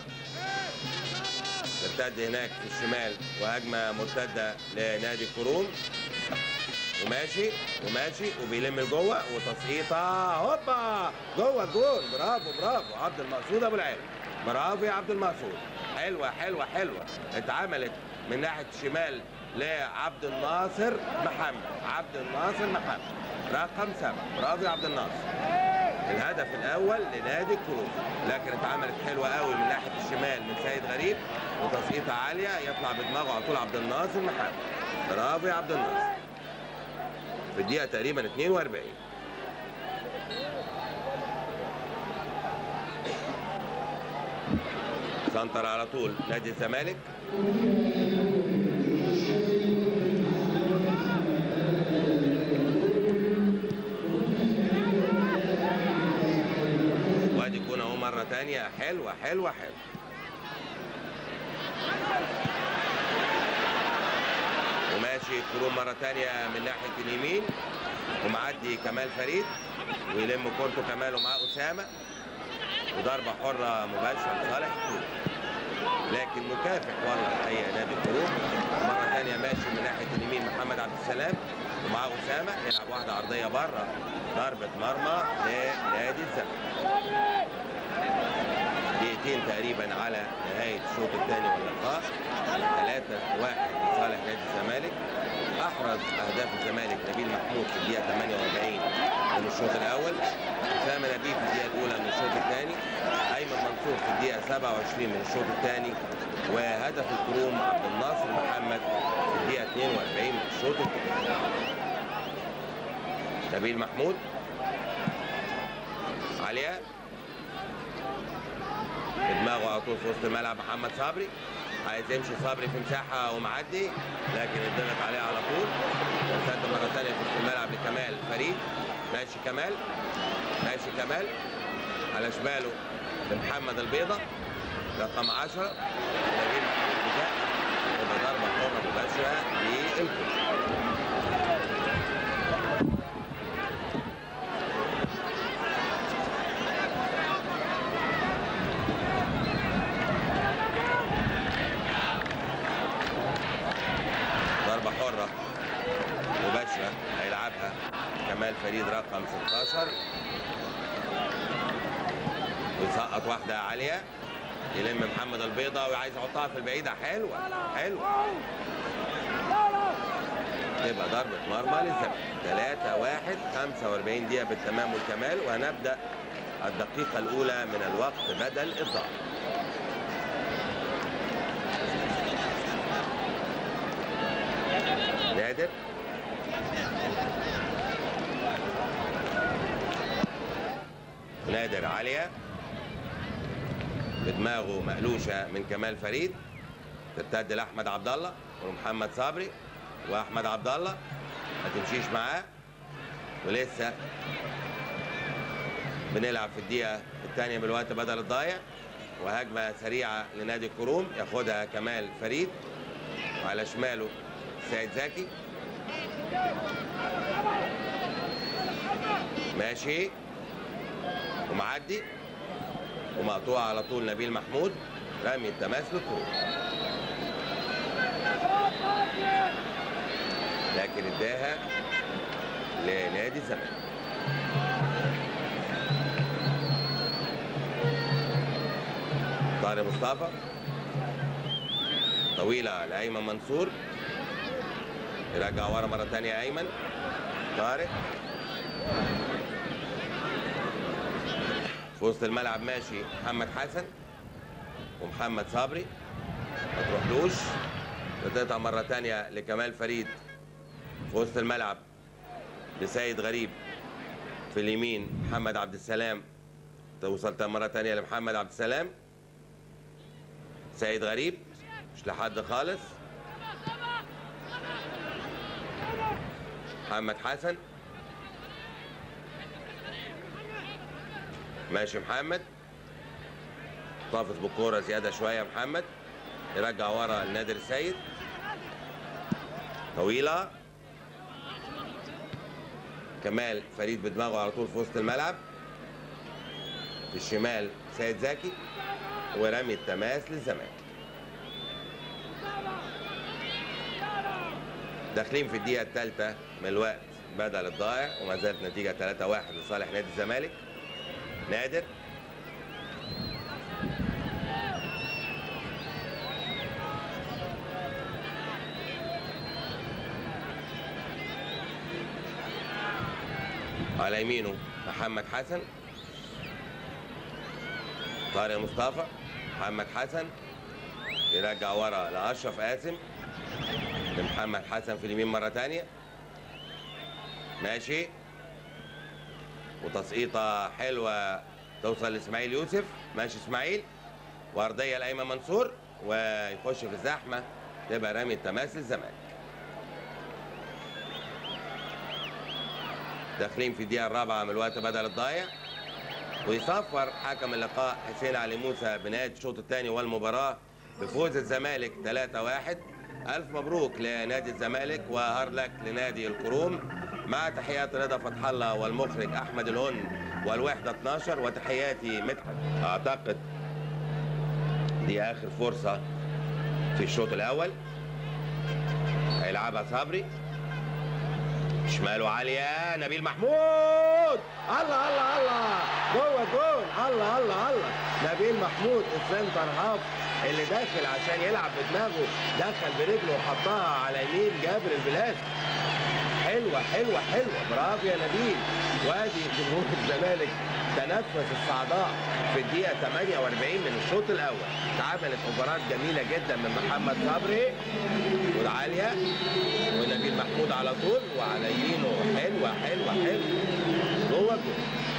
ترتد هناك في الشمال وهجمة مرتدة لنادي القرون وماشي وماشي وبيلم لجوه وتصقيطه هوبا جوه الجول برافو برافو عبد المقصود ابو العيله برافو يا عبد المقصود حلوه حلوه حلوه اتعملت من ناحيه الشمال لعبد الناصر محمد عبد الناصر محمد رقم سبعه برافو يا عبد الناصر الهدف الاول لنادي الكروز لكن اتعملت حلوه قوي من ناحيه الشمال من سيد غريب وتصقيطه عاليه يطلع بدماغه على طول عبد الناصر محمد برافو يا عبد الناصر في الدقيقة تقريبا 42 سنتر على طول نادي الزمالك وادي كون اهو مرة تانية حلوة حلوة حلوة وماشي كروم مرة تانية من ناحية اليمين ومعدي كمال فريد ويلم كورته كمال ومعاه أسامة وضربة حرة مباشرة لصالح الكروم لكن مكافح والله الحقيقة نادي الكروم مرة تانية ماشي من ناحية اليمين محمد عبد السلام ومعاه أسامة يلعب واحدة عرضية بره ضربة مرمى لنادي الزمالك دقيقتين تقريبا على نهاية الشوط الثاني واللقاء 3 واحد لصالح نادي الزمالك أحرز أهداف الزمالك نبيل محمود في الدقيقة 48 من الشوط الأول أسامة نبيل في الدقيقة الأولى من الشوط الثاني أيمن منصور في الدقيقة 27 من الشوط الثاني وهدف الكروم عبد الناصر محمد في الدقيقة 42 من الشوط الثاني نبيل محمود علياء بدماغه على طول في وسط الملعب محمد صبري عايز يمشي صبري في مساحه ومعدي لكن اتضغط عليه على طول يرتد مره ثانيه في وسط الملعب لكمال فريد ماشي كمال ماشي كمال على شماله لمحمد البيضه رقم 10 نبيل محمود بجاء تبقى ضربه حره مباشره للكل ضربة حرة مباشرة هيلعبها كمال فريد رقم 16 ويسقط واحدة عالية يلم محمد البيضة وعايز يحطها في البعيدة حلوة حلوة تبقى ضربة مرمى للزمالك 3 1 45 دقيقة بالتمام والكمال وهنبدأ الدقيقة الأولى من الوقت بدل الضرب نادر نادر عالية بدماغه مقلوشة من كمال فريد ترتد لأحمد عبد الله ومحمد صبري وأحمد عبد الله ما تمشيش معاه ولسه بنلعب في الدقيقة الثانية من الوقت بدل الضايع وهجمة سريعة لنادي الكروم ياخدها كمال فريد وعلى شماله سيد زكي ماشي ومعدي ومقطوع على طول نبيل محمود رمي التماس للكورة لكن اداها لنادي الزمالك طارق مصطفى طويلة لأيمن منصور يرجع ورا مرة تانية أيمن طارق في وسط الملعب ماشي محمد حسن ومحمد صبري ما تروحلوش بتقطع مرة تانية لكمال فريد في وسط الملعب لسيد غريب في اليمين محمد عبد السلام توصل مرة تانية لمحمد عبد السلام سيد غريب مش لحد خالص محمد حسن ماشي محمد طافز بالكوره زياده شويه محمد يرجع ورا النادر السيد طويله كمال فريد بدماغه على طول في وسط الملعب في الشمال سيد زكي ورمي التماس للزمالك داخلين في الدقيقة الثالثة من الوقت بدل الضائع وما زالت نتيجة 3-1 لصالح نادي الزمالك نادر على يمينه محمد حسن طارق مصطفى محمد حسن يرجع ورا لاشرف قاسم لمحمد حسن في اليمين مره تانية ماشي وتسقيطه حلوه توصل لاسماعيل يوسف ماشي اسماعيل وارضيه لايمن منصور ويخش في الزحمه تبقى رامي التماس للزمالك داخلين في الدقيقه الرابعه من الوقت بدل الضايع ويصفر حكم اللقاء حسين علي موسى بنهايه الشوط الثاني والمباراه بفوز الزمالك 3-1 الف مبروك لنادي الزمالك وهارد لك لنادي الكروم مع تحيات رضا فتح الله والمخرج احمد الهن والوحده 12 وتحياتي مدحت اعتقد دي اخر فرصه في الشوط الاول هيلعبها صبري شماله عالية نبيل محمود الله الله الله جوه الجول الله الله الله نبيل محمود السنتر هاف اللي داخل عشان يلعب بدماغه دخل برجله وحطها على يمين جابر البلاد حلوة حلوة حلوة برافو يا نبيل وادي جمهور الزمالك تنفس الصعداء في الدقيقة 48 من الشوط الأول اتعملت مباراة جميلة جدا من محمد صبري والعالية ونبيل محمود على طول وعلى يمينه حلوة حلوة حلوة جوه الجول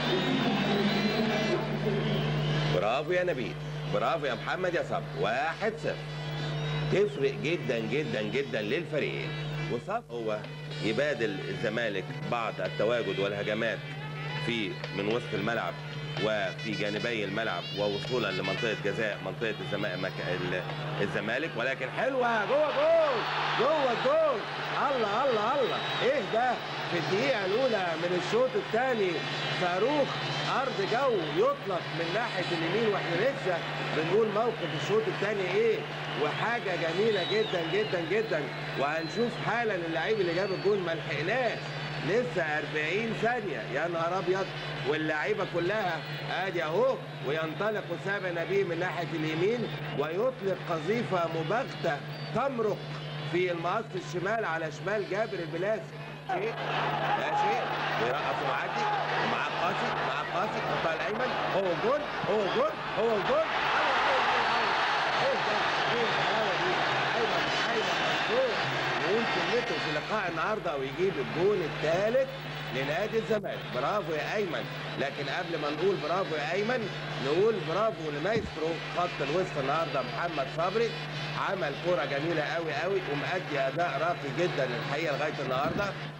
برافو يا نبيل برافو يا محمد يا صبري واحد صفر تفرق جدا جدا جدا للفريقين وصف هو يبادل الزمالك بعض التواجد والهجمات في من وسط الملعب وفي جانبي الملعب ووصولا لمنطقه جزاء منطقه الزمالك الزمالك ولكن حلوه جوه جول جوه الجول الله الله الله ايه ده في الدقيقه الاولى من الشوط الثاني صاروخ ارض جو يطلق من ناحيه اليمين واحنا لسه بنقول موقف الشوط الثاني ايه وحاجه جميله جدا جدا جدا وهنشوف حالا اللعيب اللي جاب الجول ما لحقناش لسه 40 ثانية يا نهار أبيض واللعيبة كلها آدي أهو وينطلق أسامة نبيه من ناحية اليمين ويطلق قذيفة مباغتة تمرق في المقص الشمال على شمال جابر البلاسي شيء ماشي بيرقص ومعدي ومعاه قاسي معاه قاسي حطها الايمن هو جول هو جول هو جول ايه ده ايه الحلاوه دي ايمن ايمن منصور يقول كلمته في لقاء النهارده ويجيب الجول الثالث لنادي الزمالك برافو يا ايمن لكن قبل ما نقول برافو يا ايمن نقول برافو لمايسترو خط الوسط النهارده محمد صبري عمل كوره جميله قوي قوي ومأدي اداء راقي جدا الحقيقه لغايه النهارده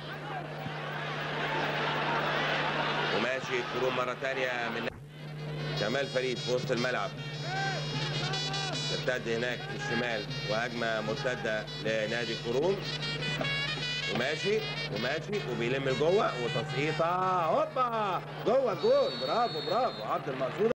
وماشي كروم مره ثانيه من كمال فريد في وسط الملعب ارتد هناك في الشمال وهجمه مرتده لنادي كروم وماشي وماشي وبيلم لجوه وتصقيطه هوبا جوه الجول برافو برافو عبد المقصود